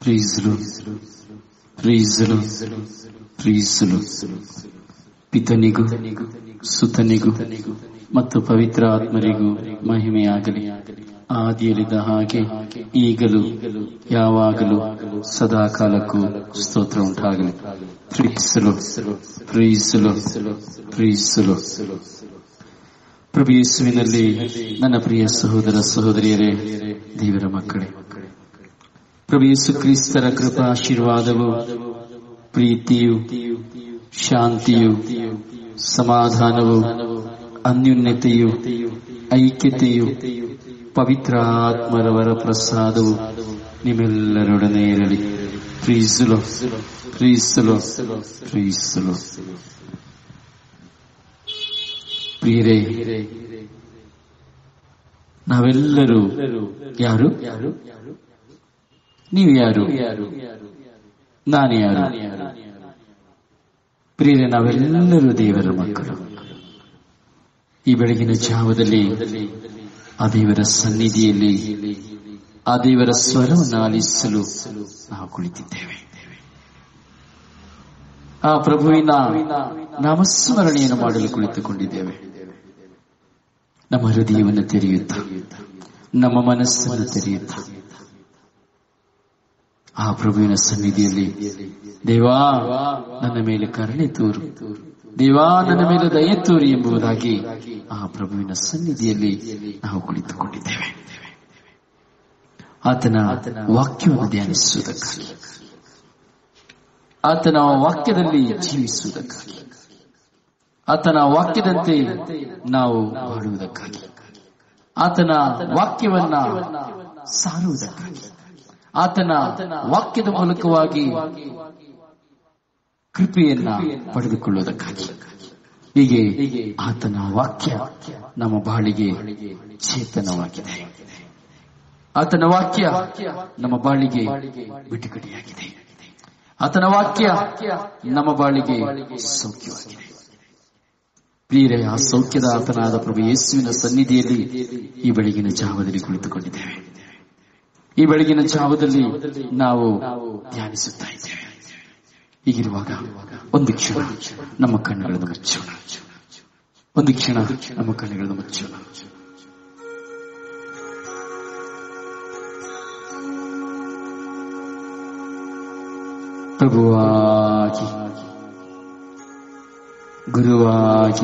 ಪ್ರೀಸಲು ಪ್ರೀಸಲು ಪ್ರೀಸಲು ಪಿತನಿಗೂ ಸುತನಿಗೂ ಮತ್ತು ಪವಿತ್ರ ಆತ್ಮರಿಗೂ ಮಹಿಮೆಯಾಗಲಿ ಆದಿಯಲ್ಲಿದ್ದ ಹಾಗೆ ಈಗಲೂ ಯಾವಾಗಲೂ ಸದಾ ಕಾಲಕ್ಕೂ ಸ್ತೋತ್ರ ಉಂಟಾಗಲಿ ಪ್ರೀಸಲು ಪ್ರೀಸಲು ಪ್ರೀಸಲು ಪ್ರಭು ಯೇಸುವಿನಲ್ಲಿ ನನ್ನ ಪ್ರಿಯ ಸಹೋದರ ಸಹೋದರಿಯರೇ ದೇವರ ಮಕ್ಕಳೇ ಪ್ರಭು ಯೇಸು ಕ್ರಿಸ್ತರ ಕೃಪಾ ಆಶೀರ್ವಾದವು ಪ್ರೀತಿಯು ಶಾಂತಿಯು ಸಮಾಧಾನವು ಅನ್ಯೂನ್ಯತೆಯು ಐಕ್ಯತೆಯು ಪವಿತ್ರ ಆತ್ಮರವರ ಪ್ರಸಾದವು ನಿಮ್ಮೆಲ್ಲರೊಡನೆ ಇರಲಿ ಪ್ರೀಸಲು ಪ್ರೀಸಲು ಪ್ರೀಸಲು ಪ್ರಿಯರೇ ನಾವೆಲ್ಲರೂ ಯಾರು ನೀವು ಯಾರು ನಾನು ಯಾರು ಪ್ರಿಯರೇ ನಾವೆಲ್ಲರೂ ದೇವರ ಮಕ್ಕಳು ಈ ಬೆಳಗಿನ ಜಾವದಲ್ಲಿ ಆ ದೇವರ ಸನ್ನಿಧಿಯಲ್ಲಿ ಆ ದೇವರ ಸ್ವರವನ್ನು ಆಲಿಸಲು ನಾವು ಕುಳಿತಿದ್ದೇವೆ ಆ ಪ್ರಭುವಿನ ನಾಮಸ್ಮರಣೆಯನ್ನು ಮಾಡಲು ಕುಳಿತುಕೊಂಡಿದ್ದೇವೆ ನಮ್ಮ ಹೃದಯವನ್ನು ತೆರೆಯುತ್ತ ನಮ್ಮ ಮನಸ್ಸನ್ನು ತೆರೆಯುತ್ತ ಆ ಪ್ರಭುವಿನ ಸನ್ನಿಧಿಯಲ್ಲಿ ದೇವಾ ನನ್ನ ಮೇಲೆ ಕರುಣೆ ತೋರು ದೇವಾ ನನ್ನ ಮೇಲೆ ದಯೆ ತೋರಿ ಎಂಬುದಾಗಿ ಆ ಪ್ರಭುವಿನ ಸನ್ನಿಧಿಯಲ್ಲಿ ನಾವು ಕುಳಿತುಕೊಂಡಿದ್ದೇವೆ ಆತನ ವಾಕ್ಯವನ್ನು ಧ್ಯಾನಿಸುವುದಕ್ಕಾಗಿ ಆತನ ವಾಕ್ಯದಲ್ಲಿ ಜೀವಿಸುವುದಕ್ಕಾಗಿ ಆತನ ವಾಕ್ಯದಂತೆ ನಾವು ಬಾಳುವುದಕ್ಕಾಗಿ ಆತನ ವಾಕ್ಯವನ್ನ ಸಾರುವುದಕ್ಕಾಗಿ ಆತನ ವಾಕ್ಯದ ಮೂಲಕವಾಗಿ ಕೃಪೆಯನ್ನ ಪಡೆದುಕೊಳ್ಳುವುದಕ್ಕಾಗಿ ಹೀಗೆ ಆತನ ವಾಕ್ಯ ನಮ್ಮ ಬಾಳಿಗೆ ಚೇತನವಾಗಿದೆ ಆತನ ವಾಕ್ಯ ನಮ್ಮ ಬಾಳಿಗೆ ಬಿಡುಗಡೆಯಾಗಿದೆ ಆತನ ವಾಕ್ಯ ನಮ್ಮ ಬಾಳಿಗೆ ಸೌಖ್ಯವಾಗಿದೆ ಪ್ರಿಯರೇ ಆ ಸೌಖ್ಯದ ಆತನಾದ ಪ್ರಭು ಯೇಸುವಿನ ಸನ್ನಿಧಿಯಲ್ಲಿ ಈ ಬೆಳಗಿನ ಜಾವದಲ್ಲಿ ಕುಳಿತುಕೊಂಡಿದ್ದೇವೆ ಈ ಬೆಳಗಿನ ಜಾವದಲ್ಲಿ ನಾವು ಧ್ಯಾನಿಸುತ್ತಾ ಇದ್ದೇವೆ ಹೀಗಿರುವಾಗ ಒಂದು ಕ್ಷಣ ನಮ್ಮ ಕಣ್ಣುಗಳನ್ನು ಮುಚ್ಚೋಣ ಒಂದು ಕ್ಷಣ ನಮ್ಮ ಕಣ್ಣುಗಳನ್ನು ಮುಚ್ಚೋಣ ಪ್ರಭುವಾಗಿ ಗುರುವಾಗಿ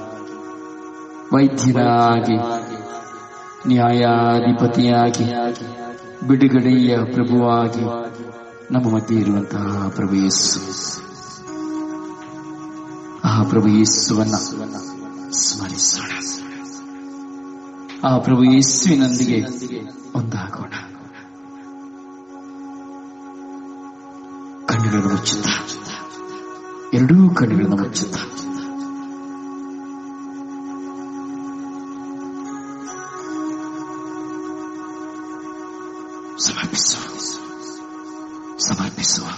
ವೈದ್ಯನಾಗಿ ನ್ಯಾಯಾಧಿಪತಿಯಾಗಿ ಬಿಡುಗಡೆಯ ಪ್ರಭುವಾಗಿ ನಮ್ಮ ಮಧ್ಯೆ ಇರುವಂತಹ ಪ್ರಭು ಯೇಸು ಆ ಪ್ರಭು ಯೇಸುವನ್ನ ಸ್ಮರಿಸೋಣ ಆ ಪ್ರಭು ಯೇಸುವಿನೊಂದಿಗೆ ಒಂದಾಗೋಣ ಕಣ್ಣುಗಳನ್ನು ಮುಚ್ಚುತ್ತಾ ಎರಡೂ ಕಣ್ಣುಗಳನ್ನು ಮುಚ್ಚುತ್ತಾ ಸಮರ್ಪಿಸುವ ಸಮರ್ಪಿಸುವ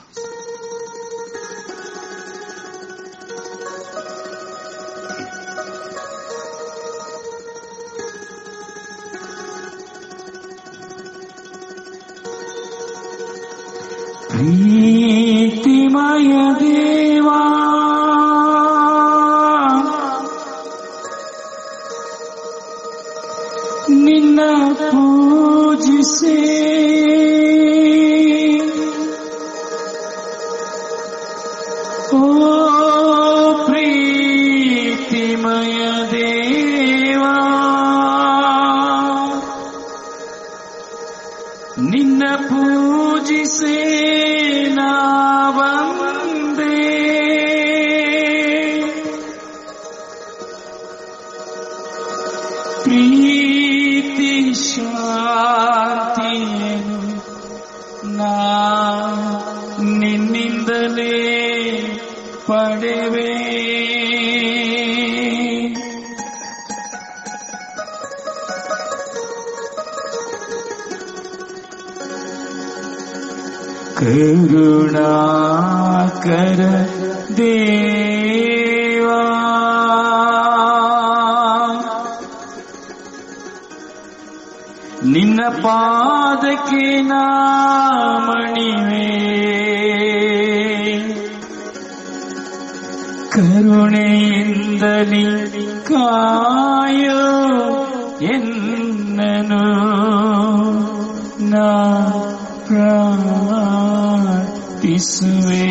ಪ್ರೀತಿಮಯ ದೇವಾ ನಿನ್ನ ಪೂಜಿಸೇ ಓ ಪ್ರೀತಿಮಯ ದೇವಾ ನಿನ್ನ ಪೂಜಿಸೇ ನಾವಂದೇ ಪ್ರೀತಿ ಶಾಂತಿಯನು ನಾ ನಿನ್ನಿಂದಲೇ ಪಡೆವೆ ಕರುಣಾಕರ ದೇವಾ ನಿನ್ನ ಪಾದಕ್ಕೆ ನಾ ಮಣಿವೆ ಕರುಣೆಯಿಂದಲಿ ಕಾಯೋ ಎನ್ನನು ನಾ ಪ್ರಾರ್ಥಿಸುವೆ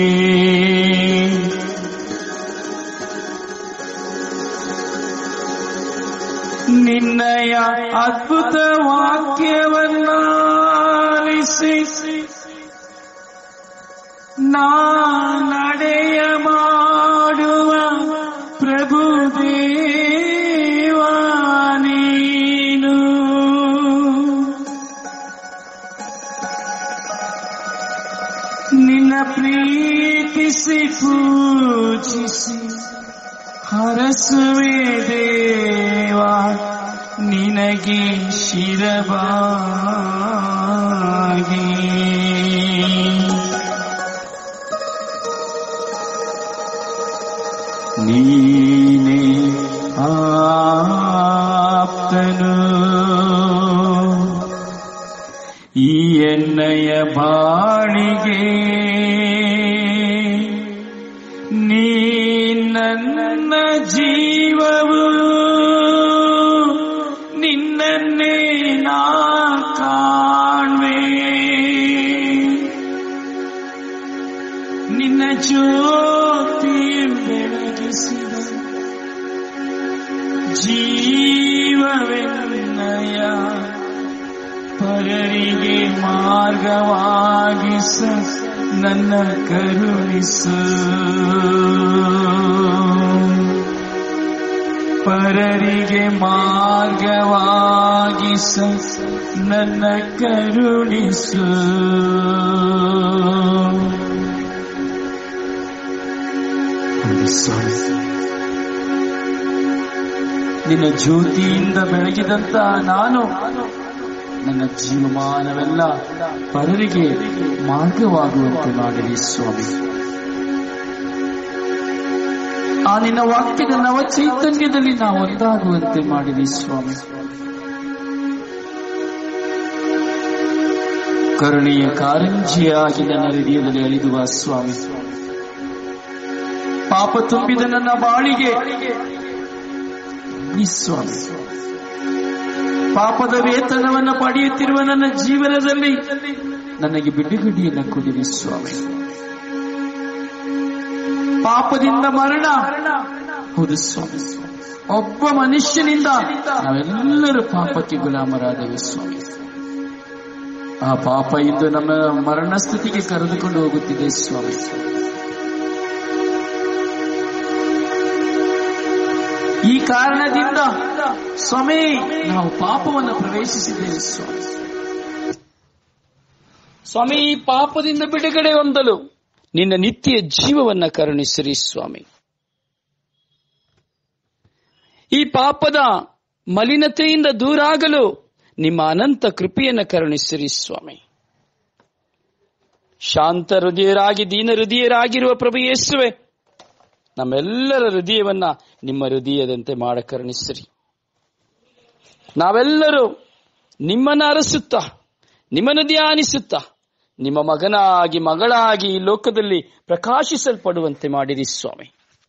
ನಿನ್ನಯ ಅದ್ಭುತ ವಾಕ್ಯವನ್ನಾಲಿಸಿ ನಾ ನಡೆಯ ಮಾಡುವ ಪ್ರಭು ದೇವ ನೀನು ನಿನ್ನ ಪ್ರೀತಿಸಿ ಪೂಜಿಸಿ ಹರಸುವೆ ದೇವ ನಿನಗೆ ಶಿರಬಾಗಿ ನೀನೇ ಆಪ್ತನು ಈ ಎಣ್ಣೆಯ ಬಾಳಿಗೆ ನೀ ನನ್ನ ಜೀವವು ನಿನ್ನನ್ನೇ ನಾ ಕಾಣ್ವೆ ನಿನ್ನ ಜ್ಯೋತಿ ಬೆಳಗಿಸಿದ ಜೀವವೆನ್ನಯ ಪರರಿಗೆ ಮಾರ್ಗವಾಗಿಸ ನನ್ನ ಕರುಣಿಸು ಪರರಿಗೆ ಮಾರ್ಗವಾಗಿಸ ನನ್ನ ಕರುಣಿಸು ನಿನ್ನ ಜ್ಯೋತಿಯಿಂದ ಬೆಳಗಿದಂತ ನಾನು ನನ್ನ ಜೀವಮಾನವೆಲ್ಲ ಪರರಿಗೆ ಮಾರ್ಗವಾಗುವಂತೆ ಮಾಡಲಿ ಸ್ವಾಮಿ ಆ ನಿನ್ನ ವಾಕ್ಯದ ನವ ಚೈತನ್ಯದಲ್ಲಿ ನಾವು ಒಂದಾಗುವಂತೆ ಮಾಡಲಿ ಸ್ವಾಮಿ ಕರುಣೆಯ ಕಾರಂಜಿಯಾಗಿ ನನ್ನ ಹೃದಯದಲ್ಲಿ ಅಳಿದುವ ಸ್ವಾಮಿ ಪಾಪ ತುಂಬಿದ ನನ್ನ ಬಾಳಿಗೆ ನೀ ಸ್ವಾಮಿ ಪಾಪದ ವೇತನವನ್ನು ಪಡೆಯುತ್ತಿರುವ ನನ್ನ ಜೀವನದಲ್ಲಿ ನನಗೆ ಬಿಡುಗಡೆಯನ್ನು ಕೊಡಿರಿ ಸ್ವಾಮಿ ಪಾಪದಿಂದ ಮರಣ ಹೌದು ಸ್ವಾಮಿ ಒಬ್ಬ ಮನುಷ್ಯನಿಂದ ನಾವೆಲ್ಲರೂ ಪಾಪಕ್ಕೆ ಗುಲಾಮರಾದವೆ ಸ್ವಾಮಿ ಆ ಪಾಪ ಇಂದು ನಮ್ಮ ಮರಣ ಸ್ಥಿತಿಗೆ ಕರೆದುಕೊಂಡು ಹೋಗುತ್ತಿದೆ ಸ್ವಾಮಿ ಈ ಕಾರಣದಿಂದ ಸ್ವಾಮಿ ನಾವು ಪಾಪವನ್ನು ಪ್ರವೇಶಿಸಿದ್ದೇವೆ ಸ್ವಾಮಿ ಸ್ವಾಮಿ ಈ ಪಾಪದಿಂದ ಬಿಡುಗಡೆ ಹೊಂದಲು ನಿನ್ನ ನಿತ್ಯ ಜೀವವನ್ನ ಕರುಣಿಸಿರಿ ಸ್ವಾಮಿ ಈ ಪಾಪದ ಮಲಿನತೆಯಿಂದ ದೂರಾಗಲು ನಿಮ್ಮ ಅನಂತ ಕೃಪೆಯನ್ನು ಕರುಣಿಸಿರಿ ಸ್ವಾಮಿ ಶಾಂತ ಹೃದಯರಾಗಿ ದೀನ ಹೃದಯರಾಗಿರುವ ಪ್ರಭು ಯೇಸುವೆ ನಮ್ಮೆಲ್ಲರ ಹೃದಯವನ್ನ ನಿಮ್ಮ ಹೃದಯದಂತೆ ಮಾಡ ಕರುಣಿಸಿರಿ ನಾವೆಲ್ಲರೂ ನಿಮ್ಮನ್ನ ಅರಸುತ್ತಾ ನಿಮ್ಮನ್ನು ಧ್ಯಾನಿಸುತ್ತಾ ನಿಮ್ಮ ಮಗನಾಗಿ ಮಗಳಾಗಿ ಈ ಲೋಕದಲ್ಲಿ ಪ್ರಕಾಶಿಸಲ್ಪಡುವಂತೆ ಮಾಡಿರಿ ಸ್ವಾಮಿ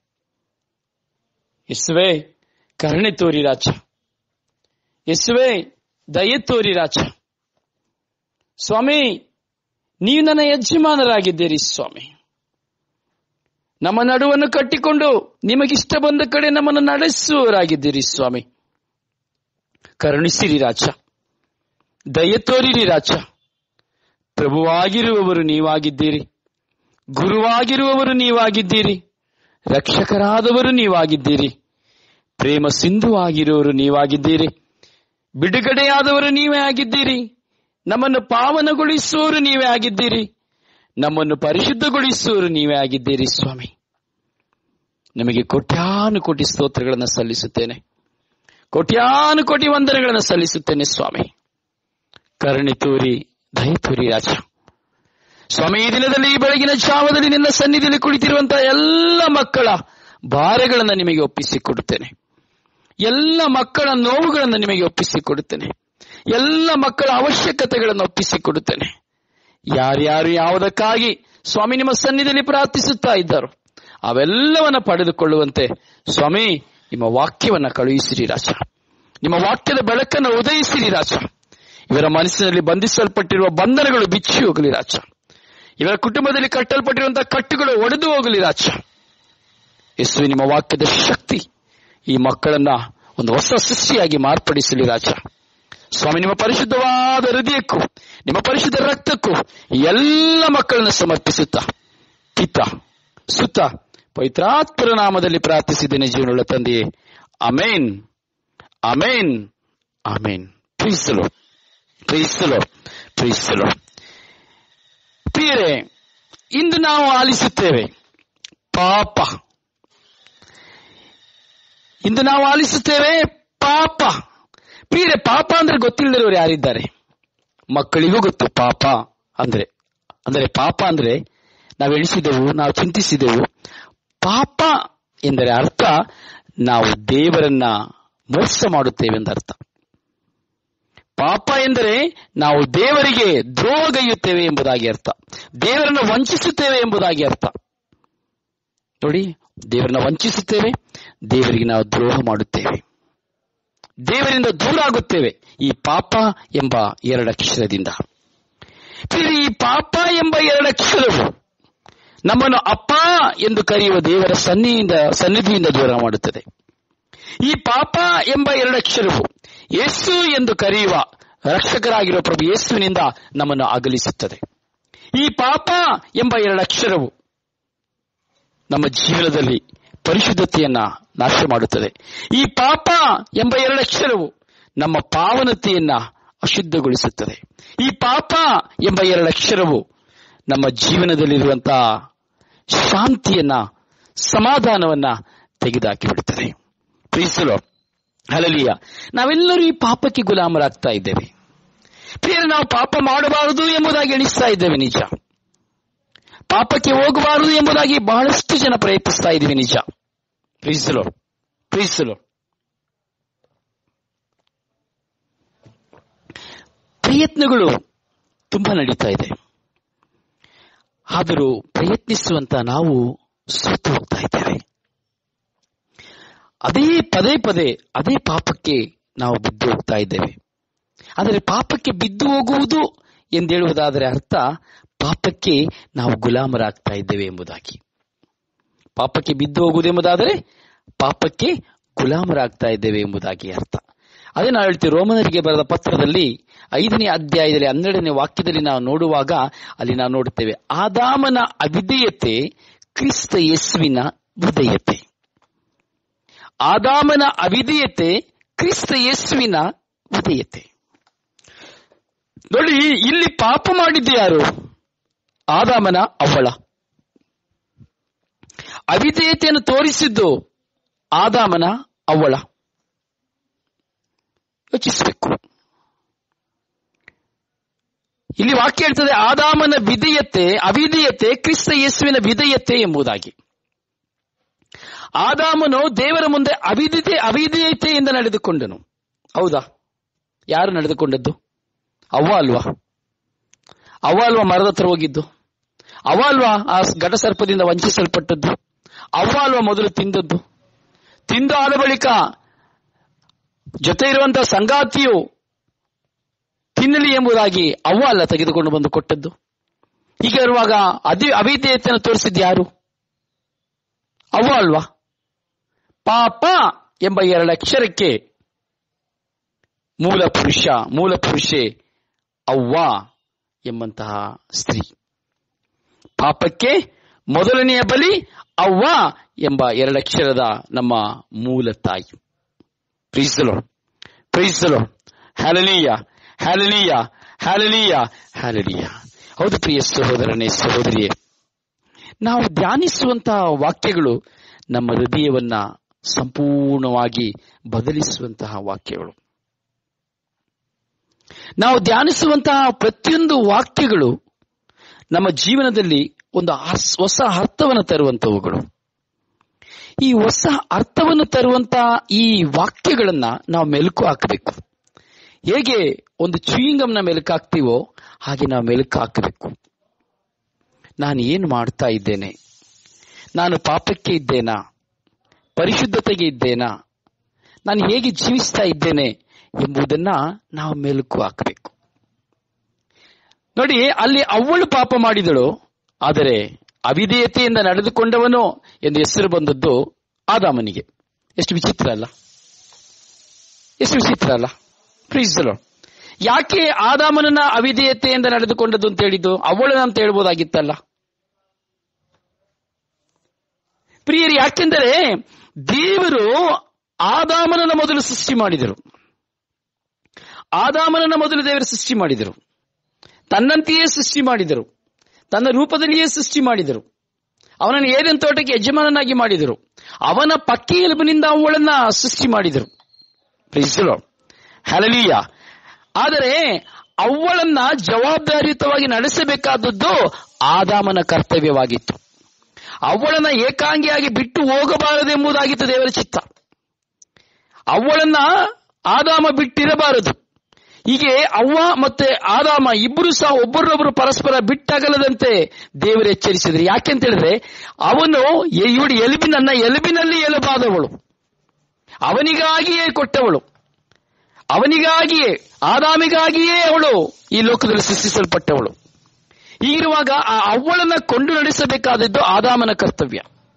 ಯೇಸುವೆ ಕರುಣೆ ತೋರಿ ರಾಜ ಯೇಸುವೆ ದಯೆ ತೋರಿ ರಾಜ ಸ್ವಾಮಿ ನೀವು ನನ್ನ ಯಜಮಾನರಾಗಿದ್ದೀರಿ ಸ್ವಾಮಿ ನಮ್ಮ ನಡುವನ್ನು ಕಟ್ಟಿಕೊಂಡು ನಿಮಗಿಷ್ಟ ಬಂದ ಕಡೆ ನಮ್ಮನ್ನು ನಡೆಸುವವರಾಗಿದ್ದೀರಿ ಸ್ವಾಮಿ ಕರುಣಿಸಿರಿ ರಾಜ ದಯೆ ತೋರಿರಿ ರಾಜ ಪ್ರಭುವಾಗಿರುವವರು ನೀವಾಗಿದ್ದೀರಿ ಗುರುವಾಗಿರುವವರು ನೀವಾಗಿದ್ದೀರಿ ರಕ್ಷಕರಾದವರು ನೀವಾಗಿದ್ದೀರಿ ಪ್ರೇಮ ಸಿಂಧುವಾಗಿರುವವರು ನೀವಾಗಿದ್ದೀರಿ ಬಿಡುಗಡೆಯಾದವರು ನೀವೇ ಆಗಿದ್ದೀರಿ ನಮ್ಮನ್ನು ಪಾವನಗೊಳಿಸುವವರು ನೀವೇ ಆಗಿದ್ದೀರಿ ನಮ್ಮನ್ನು ಪರಿಶುದ್ಧಗೊಳಿಸುವವರು ನೀವೇ ಆಗಿದ್ದೀರಿ ಸ್ವಾಮಿ ನಿಮಗೆ ಕೋಟ್ಯಾನು ಕೋಟಿ ಸ್ತೋತ್ರಗಳನ್ನು ಸಲ್ಲಿಸುತ್ತೇನೆ ಕೋಟ್ಯಾನು ಕೋಟಿ ವಂದನೆಗಳನ್ನು ಸಲ್ಲಿಸುತ್ತೇನೆ ಸ್ವಾಮಿ ಕರುಣೆ ತೋರಿ ದಯ ತೋರಿ ರಾಜ ಸ್ವಾಮಿ ಈ ದಿನದಲ್ಲಿ ಈ ಬೆಳಗಿನ ಜಾವದಲ್ಲಿ ನಿನ್ನ ಸನ್ನಿಧಿಯಲ್ಲಿ ಕುಳಿತಿರುವಂತಹ ಎಲ್ಲ ಮಕ್ಕಳ ಭಾರಗಳನ್ನು ನಿಮಗೆ ಒಪ್ಪಿಸಿಕೊಡುತ್ತೇನೆ ಎಲ್ಲ ಮಕ್ಕಳ ನೋವುಗಳನ್ನು ನಿಮಗೆ ಒಪ್ಪಿಸಿಕೊಡುತ್ತೇನೆ ಎಲ್ಲ ಮಕ್ಕಳ ಅವಶ್ಯಕತೆಗಳನ್ನು ಒಪ್ಪಿಸಿಕೊಡುತ್ತೇನೆ ಯಾರ್ಯಾರು ಯಾವುದಕ್ಕಾಗಿ ಸ್ವಾಮಿ ನಿಮ್ಮ ಸನ್ನಿಧಿಯಲ್ಲಿ ಪ್ರಾರ್ಥಿಸುತ್ತಾ ಇದ್ದಾರೋ ಅವೆಲ್ಲವನ್ನ ಪಡೆದುಕೊಳ್ಳುವಂತೆ ಸ್ವಾಮಿ ನಿಮ್ಮ ವಾಕ್ಯವನ್ನ ಕಳುಹಿಸಿರಿ ರಾಜ ನಿಮ್ಮ ವಾಕ್ಯದ ಬೆಳಕನ್ನು ಉದಯಿಸಿರಿ ರಾಜ ಇವರ ಮನಸ್ಸಿನಲ್ಲಿ ಬಂಧಿಸಲ್ಪಟ್ಟಿರುವ ಬಂಧನಗಳು ಬಿಚ್ಚಿ ಹೋಗಲಿ ರಾಜ ಇವರ ಕುಟುಂಬದಲ್ಲಿ ಕಟ್ಟಲ್ಪಟ್ಟಿರುವಂತಹ ಕಟ್ಟುಗಳು ಒಡೆದು ಹೋಗಲಿ ರಾಜ ಯೇಸುವೆ ನಿಮ್ಮ ವಾಕ್ಯದ ಶಕ್ತಿ ಈ ಮಕ್ಕಳನ್ನ ಒಂದು ಹೊಸ ಸೃಷ್ಟಿಯಾಗಿ ಮಾರ್ಪಡಿಸಲಿ ರಾಜ ಸ್ವಾಮಿ ನಿಮ್ಮ ಪರಿಶುದ್ಧವಾದ ಹೃದಯಕ್ಕೂ ನಿಮ್ಮ ಪರಿಶುದ್ಧ ರಕ್ತಕ್ಕೂ ಈ ಎಲ್ಲ ಮಕ್ಕಳನ್ನು ಸಮರ್ಪಿಸುತ್ತಾ ಪಿತ್ತ ಸುತ್ತ ಪವಿತ್ರಾತ್ಮರ ನಾಮದಲ್ಲಿ ಪ್ರಾರ್ಥಿಸಿದ್ದೇನೆ ಜೀವನವುಳ್ಳ ತಂದೆಯೇ ಅಮೇನ್ ಅಮೇನ್ ಅಮೇನ್ ಪ್ರೀಸಲು ಪ್ರೀಸಲು ಪ್ರೀಸಲು ಪ್ರಿಯರೇ ಇಂದು ನಾವು ಆಲಿಸುತ್ತೇವೆ ಪಾಪ ಇಂದು ನಾವು ಆಲಿಸುತ್ತೇವೆ ಪಾಪ ಪ್ರಿಯರೇ ಪಾಪ ಅಂದ್ರೆ ಗೊತ್ತಿಲ್ಲದಿರೋರು ಯಾರಿದ್ದಾರೆ ಮಕ್ಕಳಿಗೂ ಗೊತ್ತು ಪಾಪ ಅಂದ್ರೆ ಅಂದ್ರೆ ಪಾಪ ಅಂದ್ರೆ ನಾವು ಎಣಿಸಿದೆವು ನಾವು ಚಿಂತಿಸಿದೆವು ಪಾಪ ಎಂದರೆ ಅರ್ಥ ನಾವು ದೇವರನ್ನ ಮೋಸ ಮಾಡುತ್ತೇವೆ ಎಂದರ್ಥ ಪಾಪ ಎಂದರೆ ನಾವು ದೇವರಿಗೆ ದ್ರೋಹಗೈಯುತ್ತೇವೆ ಎಂಬುದಾಗಿ ಅರ್ಥ ದೇವರನ್ನ ವಂಚಿಸುತ್ತೇವೆ ಎಂಬುದಾಗಿ ಅರ್ಥ ನೋಡಿ ದೇವರನ್ನ ವಂಚಿಸುತ್ತೇವೆ ದೇವರಿಗೆ ನಾವು ದ್ರೋಹ ಮಾಡುತ್ತೇವೆ ದೇವರಿಂದ ದೂರ ಆಗುತ್ತೇವೆ ಈ ಪಾಪ ಎಂಬ ಎರಡಕ್ಷರದಿಂದ ಪ್ರಿಯರೇ, ಈ ಪಾಪ ಎಂಬ ಎರಡಕ್ಷರವು ನಮ್ಮನ್ನು ಅಪ್ಪ ಎಂದು ಕರೆಯುವ ದೇವರ ಸನ್ನಿಯಿಂದ ಸನ್ನಿಧಿಯಿಂದ ದೂರ ಮಾಡುತ್ತದೆ ಈ ಪಾಪ ಎಂಬ ಎರಡಕ್ಷರವು ಯೇಸು ಎಂದು ಕರೆಯುವ ರಕ್ಷಕರಾಗಿರುವ ಪ್ರಭು ಯೇಸುವಿನಿಂದ ನಮ್ಮನ್ನು ಅಗಲಿಸುತ್ತದೆ ಈ ಪಾಪ ಎಂಬ ಎರಡಕ್ಷರವು ನಮ್ಮ ಜೀವನದಲ್ಲಿ ಪರಿಶುದ್ಧತೆಯನ್ನ ನಾಶ ಮಾಡುತ್ತದೆ ಈ ಪಾಪ ಎಂಬ ಎರಡಕ್ಷರವು ನಮ್ಮ ಪಾವನತೆಯನ್ನ ಅಶುದ್ಧಗೊಳಿಸುತ್ತದೆ ಈ ಪಾಪ ಎಂಬ ಎರಡಕ್ಷರವು ನಮ್ಮ ಜೀವನದಲ್ಲಿರುವಂತಹ ಶಾಂತಿಯನ್ನ ಸಮಾಧಾನವನ್ನ ತೆಗೆದುಹಾಕಿ ಬಿಡುತ್ತದೆ ಪ್ರೀಸಲು ಹಲಲಿಯ ನಾವೆಲ್ಲರೂ ಈ ಪಾಪಕ್ಕೆ ಗುಲಾಮರಾಗ್ತಾ ಇದ್ದೇವೆ ಪ್ರಿಯರೇ ನಾವು ಪಾಪ ಮಾಡಬಾರದು ಎಂಬುದಾಗಿ ಎಣಿಸ್ತಾ ಇದ್ದೇವೆ ನಿಜ ಪಾಪಕ್ಕೆ ಹೋಗಬಾರದು ಎಂಬುದಾಗಿ ಬಹಳಷ್ಟು ಜನ ಪ್ರಯತ್ನಿಸ್ತಾ ಇದ್ದೀವಿ ನಿಜ ಪ್ರೀಸಲು ಪ್ರೀಸಲು ಪ್ರಯತ್ನಗಳು ತುಂಬಾ ನಡೀತಾ ಇದೆ ಆದರೂ ಪ್ರಯತ್ನಿಸುವಂತ ನಾವು ಸೋತು ಹೋಗ್ತಾ ಇದ್ದೇವೆ ಅದೇ ಪದೇ ಪದೇ ಅದೇ ಪಾಪಕ್ಕೆ ನಾವು ಬಿದ್ದು ಹೋಗ್ತಾ ಇದ್ದೇವೆ ಆದರೆ ಪಾಪಕ್ಕೆ ಬಿದ್ದು ಹೋಗುವುದು ಎಂದೇಳುವುದಾದರೆ ಅರ್ಥ ಪಾಪಕ್ಕೆ ನಾವು ಗುಲಾಮರಾಗ್ತಾ ಇದ್ದೇವೆ ಎಂಬುದಾಗಿ ಪಾಪಕ್ಕೆ ಬಿದ್ದು ಹೋಗುವುದು ಎಂಬುದಾದರೆ ಪಾಪಕ್ಕೆ ಗುಲಾಮರಾಗ್ತಾ ಇದ್ದೇವೆ ಎಂಬುದಾಗಿ ಅರ್ಥ ಅದೇ ನಾವು ಹೇಳ್ತೀವಿ ರೋಮನರಿಗೆ ಬರೆದ ಪತ್ರದಲ್ಲಿ ಐದನೇ ಅಧ್ಯಾಯದಲ್ಲಿ ಹನ್ನೆರಡನೇ ವಾಕ್ಯದಲ್ಲಿ ನಾವು ನೋಡುವಾಗ ಅಲ್ಲಿ ನಾವು ನೋಡುತ್ತೇವೆ ಆದಾಮನ ಅವಿಧೇಯತೆ ಕ್ರಿಸ್ತ ಯೇಸುವಿನ ವಿಧೇಯತೆ ಆದಾಮನ ಅವಿಧೇಯತೆ ಕ್ರಿಸ್ತ ಯೇಸುವಿನ ವಿಧೇಯತೆ ನೋಡಿ ಇಲ್ಲಿ ಪಾಪ ಮಾಡಿದ್ದು ಯಾರು ಆದಾಮನ ಅವಳ ಅವಿಧೇಯತೆಯನ್ನು ತೋರಿಸಿದ್ದು ಆದಾಮನ ಅವಳ ಯೋಚಿಸಬೇಕು ಇಲ್ಲಿ ವಾಕ್ಯ ಹೇಳ್ತದೆ ಆದಾಮನ ವಿಧೇಯತೆ ಅವಿಧೇಯತೆ ಕ್ರಿಸ್ತ ಯೇಸುವಿನ ವಿಧೇಯತೆ ಎಂಬುದಾಗಿ ಆದಾಮನು ದೇವರ ಮುಂದೆ ಅವಿಧತೆ ಅವಿಧೇಯತೆಯಿಂದ ನಡೆದುಕೊಂಡನು ಹೌದಾ ಯಾರು ನಡೆದುಕೊಂಡದ್ದು ಅವ್ವ ಅಲ್ವಾ ಅವ್ವ ಅಲ್ವಾ ಮರದ ಹತ್ರ ಹೋಗಿದ್ದು ಅವ ಅಲ್ವಾ ಆ ಘಟಸರ್ಪದಿಂದ ವಂಚಿಸಲ್ಪಟ್ಟದ್ದು ಅವ್ವ ಅಲ್ವಾ ಮೊದಲು ತಿಂದದ್ದು ತಿಂದು ಆದ ಬಳಿಕ ಜೊತೆ ಇರುವಂತಹ ಸಂಗಾತಿಯು ತಿನ್ನಲಿ ಎಂಬುದಾಗಿ ಅವ್ವ ಅಲ್ಲ ತೆಗೆದುಕೊಂಡು ಬಂದು ಕೊಟ್ಟದ್ದು ಹೀಗೆ ಇರುವಾಗ ಅದಿ ಅವಿಧೇಯತೆಯನ್ನು ತೋರಿಸಿದ್ದು ಯಾರು ಅವ್ವ ಅಲ್ವಾ ಪಾಪ ಎಂಬ ಎರಡು ಅಕ್ಷರಕ್ಕೆ ಮೂಲ ಪುರುಷ ಮೂಲ ಪುರುಷೆ ಅವ್ವ ಎಂಬಂತಹ ಸ್ತ್ರೀ ಪಾಪಕ್ಕೆ ಮೊದಲನೆಯ ಬಲಿ ಅವ್ವ ಎಂಬ ಎರಡಕ್ಷರದ ನಮ್ಮ ಮೂಲ ತಾಯಿ ಪ್ರೀಸಲು ಪ್ರೀಸಲು ಹ್ಯಾಲಲೀಯ ಹ್ಯಾಲಲೀಯ ಹ್ಯಾಲಲೀಯ ಹ್ಯಾಲಲೀಯ ಹೌದು ಪ್ರಿಯ ಸಹೋದರನೇ ಸಹೋದರಿಯೇ ನಾವು ಧ್ಯಾನಿಸುವಂತಹ ವಾಕ್ಯಗಳು ನಮ್ಮ ಹೃದಯವನ್ನ ಸಂಪೂರ್ಣವಾಗಿ ಬದಲಿಸುವಂತಹ ವಾಕ್ಯಗಳು ನಾವು ಧ್ಯಾನಿಸುವಂತಹ ಪ್ರತಿಯೊಂದು ವಾಕ್ಯಗಳು ನಮ್ಮ ಜೀವನದಲ್ಲಿ ಒಂದು ಹಸ್- ಹೊಸ ಅರ್ಥವನ್ನು ತರುವಂತವುಗಳು ಈ ಹೊಸ ಅರ್ಥವನ್ನು ತರುವಂತಹ ಈ ವಾಕ್ಯಗಳನ್ನ ನಾವು ಮೆಲುಕು ಹಾಕಬೇಕು ಹೇಗೆ ಒಂದು ಚೂಯಿಂಗಮ್ನ ಮೆಲುಕು ಹಾಕ್ತೀವೋ ಹಾಗೆ ನಾವು ಮೆಲುಕು ಹಾಕಬೇಕು ನಾನು ಏನು ಮಾಡ್ತಾ ಇದ್ದೇನೆ ನಾನು ಪಾಪಕ್ಕೆ ಇದ್ದೇನಾ ಪರಿಶುದ್ಧತೆಗೆ ಇದ್ದೇನಾ ನಾನು ಹೇಗೆ ಜೀವಿಸ್ತಾ ಇದ್ದೇನೆ ಎಂಬುದನ್ನ ನಾವು ಮೆಲುಕು ಹಾಕಬೇಕು ನೋಡಿ ಅಲ್ಲಿ ಅವಳು ಪಾಪ ಮಾಡಿದಳು ಆದರೆ ಅವಿಧೇಯತೆಯಿಂದ ನಡೆದುಕೊಂಡವನು ಎಂದು ಹೆಸರು ಬಂದದ್ದು ಆದಾಮನಿಗೆ ಎಷ್ಟು ವಿಚಿತ್ರ ಅಲ್ಲ ಎಷ್ಟು ವಿಚಿತ್ರ ಅಲ್ಲ ಪ್ಲೀಸ್ ಯಾಕೆ ಆದಾಮನನ್ನ ಅವಿಧೇಯತೆಯಿಂದ ನಡೆದುಕೊಂಡದ್ದು ಅಂತ ಹೇಳಿದ್ದು ಅವಳನ್ನ ಅಂತ ಹೇಳ್ಬೋದಾಗಿತ್ತಲ್ಲ ಪ್ರಿಯರು ಯಾಕೆಂದರೆ ದೇವರು ಆದಾಮನನ್ನ ಮೊದಲು ಸೃಷ್ಟಿ ಮಾಡಿದರು ಆದಾಮನನ್ನ ಮೊದಲು ದೇವರು ಸೃಷ್ಟಿ ಮಾಡಿದರು ತನ್ನಂತೆಯೇ ಸೃಷ್ಟಿ ಮಾಡಿದರು ತನ್ನ ರೂಪದಲ್ಲಿಯೇ ಸೃಷ್ಟಿ ಮಾಡಿದರು ಅವನನ್ನು ಏದೆನ್ ತೋಟಕ್ಕೆ ಯಜಮಾನನಾಗಿ ಮಾಡಿದರು ಅವನ ಪಕ್ಕಿ ಎಲುಬಿನಿಂದ ಅವಳನ್ನ ಸೃಷ್ಟಿ ಮಾಡಿದರು ಹಲಲೀಯ ಆದರೆ ಅವಳನ್ನ ಜವಾಬ್ದಾರಿಯುತವಾಗಿ ನಡೆಸಬೇಕಾದದ್ದು ಆದಾಮನ ಕರ್ತವ್ಯವಾಗಿತ್ತು ಅವಳನ್ನ ಏಕಾಂಗಿಯಾಗಿ ಬಿಟ್ಟು ಹೋಗಬಾರದೆಂಬುದಾಗಿತ್ತು ದೇವರ ಚಿತ್ತ ಅವಳನ್ನ ಆದಾಮ ಬಿಟ್ಟಿರಬಾರದು ಹೀಗೆ ಅವ್ವ ಮತ್ತೆ ಆದಾಮ ಇಬ್ಬರು ಸಹ ಒಬ್ಬರೊಬ್ಬರು ಪರಸ್ಪರ ಬಿಟ್ಟಗಲದಂತೆ ದೇವರು ಎಚ್ಚರಿಸಿದ್ರು ಯಾಕೆಂತ ಹೇಳಿದ್ರೆ ಅವನು ಇವಳು ಎಲುಬಿನನ್ನ ಎಲುಬಿನಲ್ಲಿ ಎಲುಬಾದವಳು ಅವನಿಗಾಗಿಯೇ ಕೊಟ್ಟವಳು ಅವನಿಗಾಗಿಯೇ ಆದಾಮಿಗಾಗಿಯೇ ಅವಳು ಈ ಲೋಕದಲ್ಲಿ ಸೃಷ್ಟಿಸಲ್ಪಟ್ಟವಳು ಹೀಗಿರುವಾಗ ಆ ಅವ್ವಳನ್ನ ಕೊಂಡು ನಡೆಸಬೇಕಾದದ್ದು ಆದಾಮನ ಕರ್ತವ್ಯ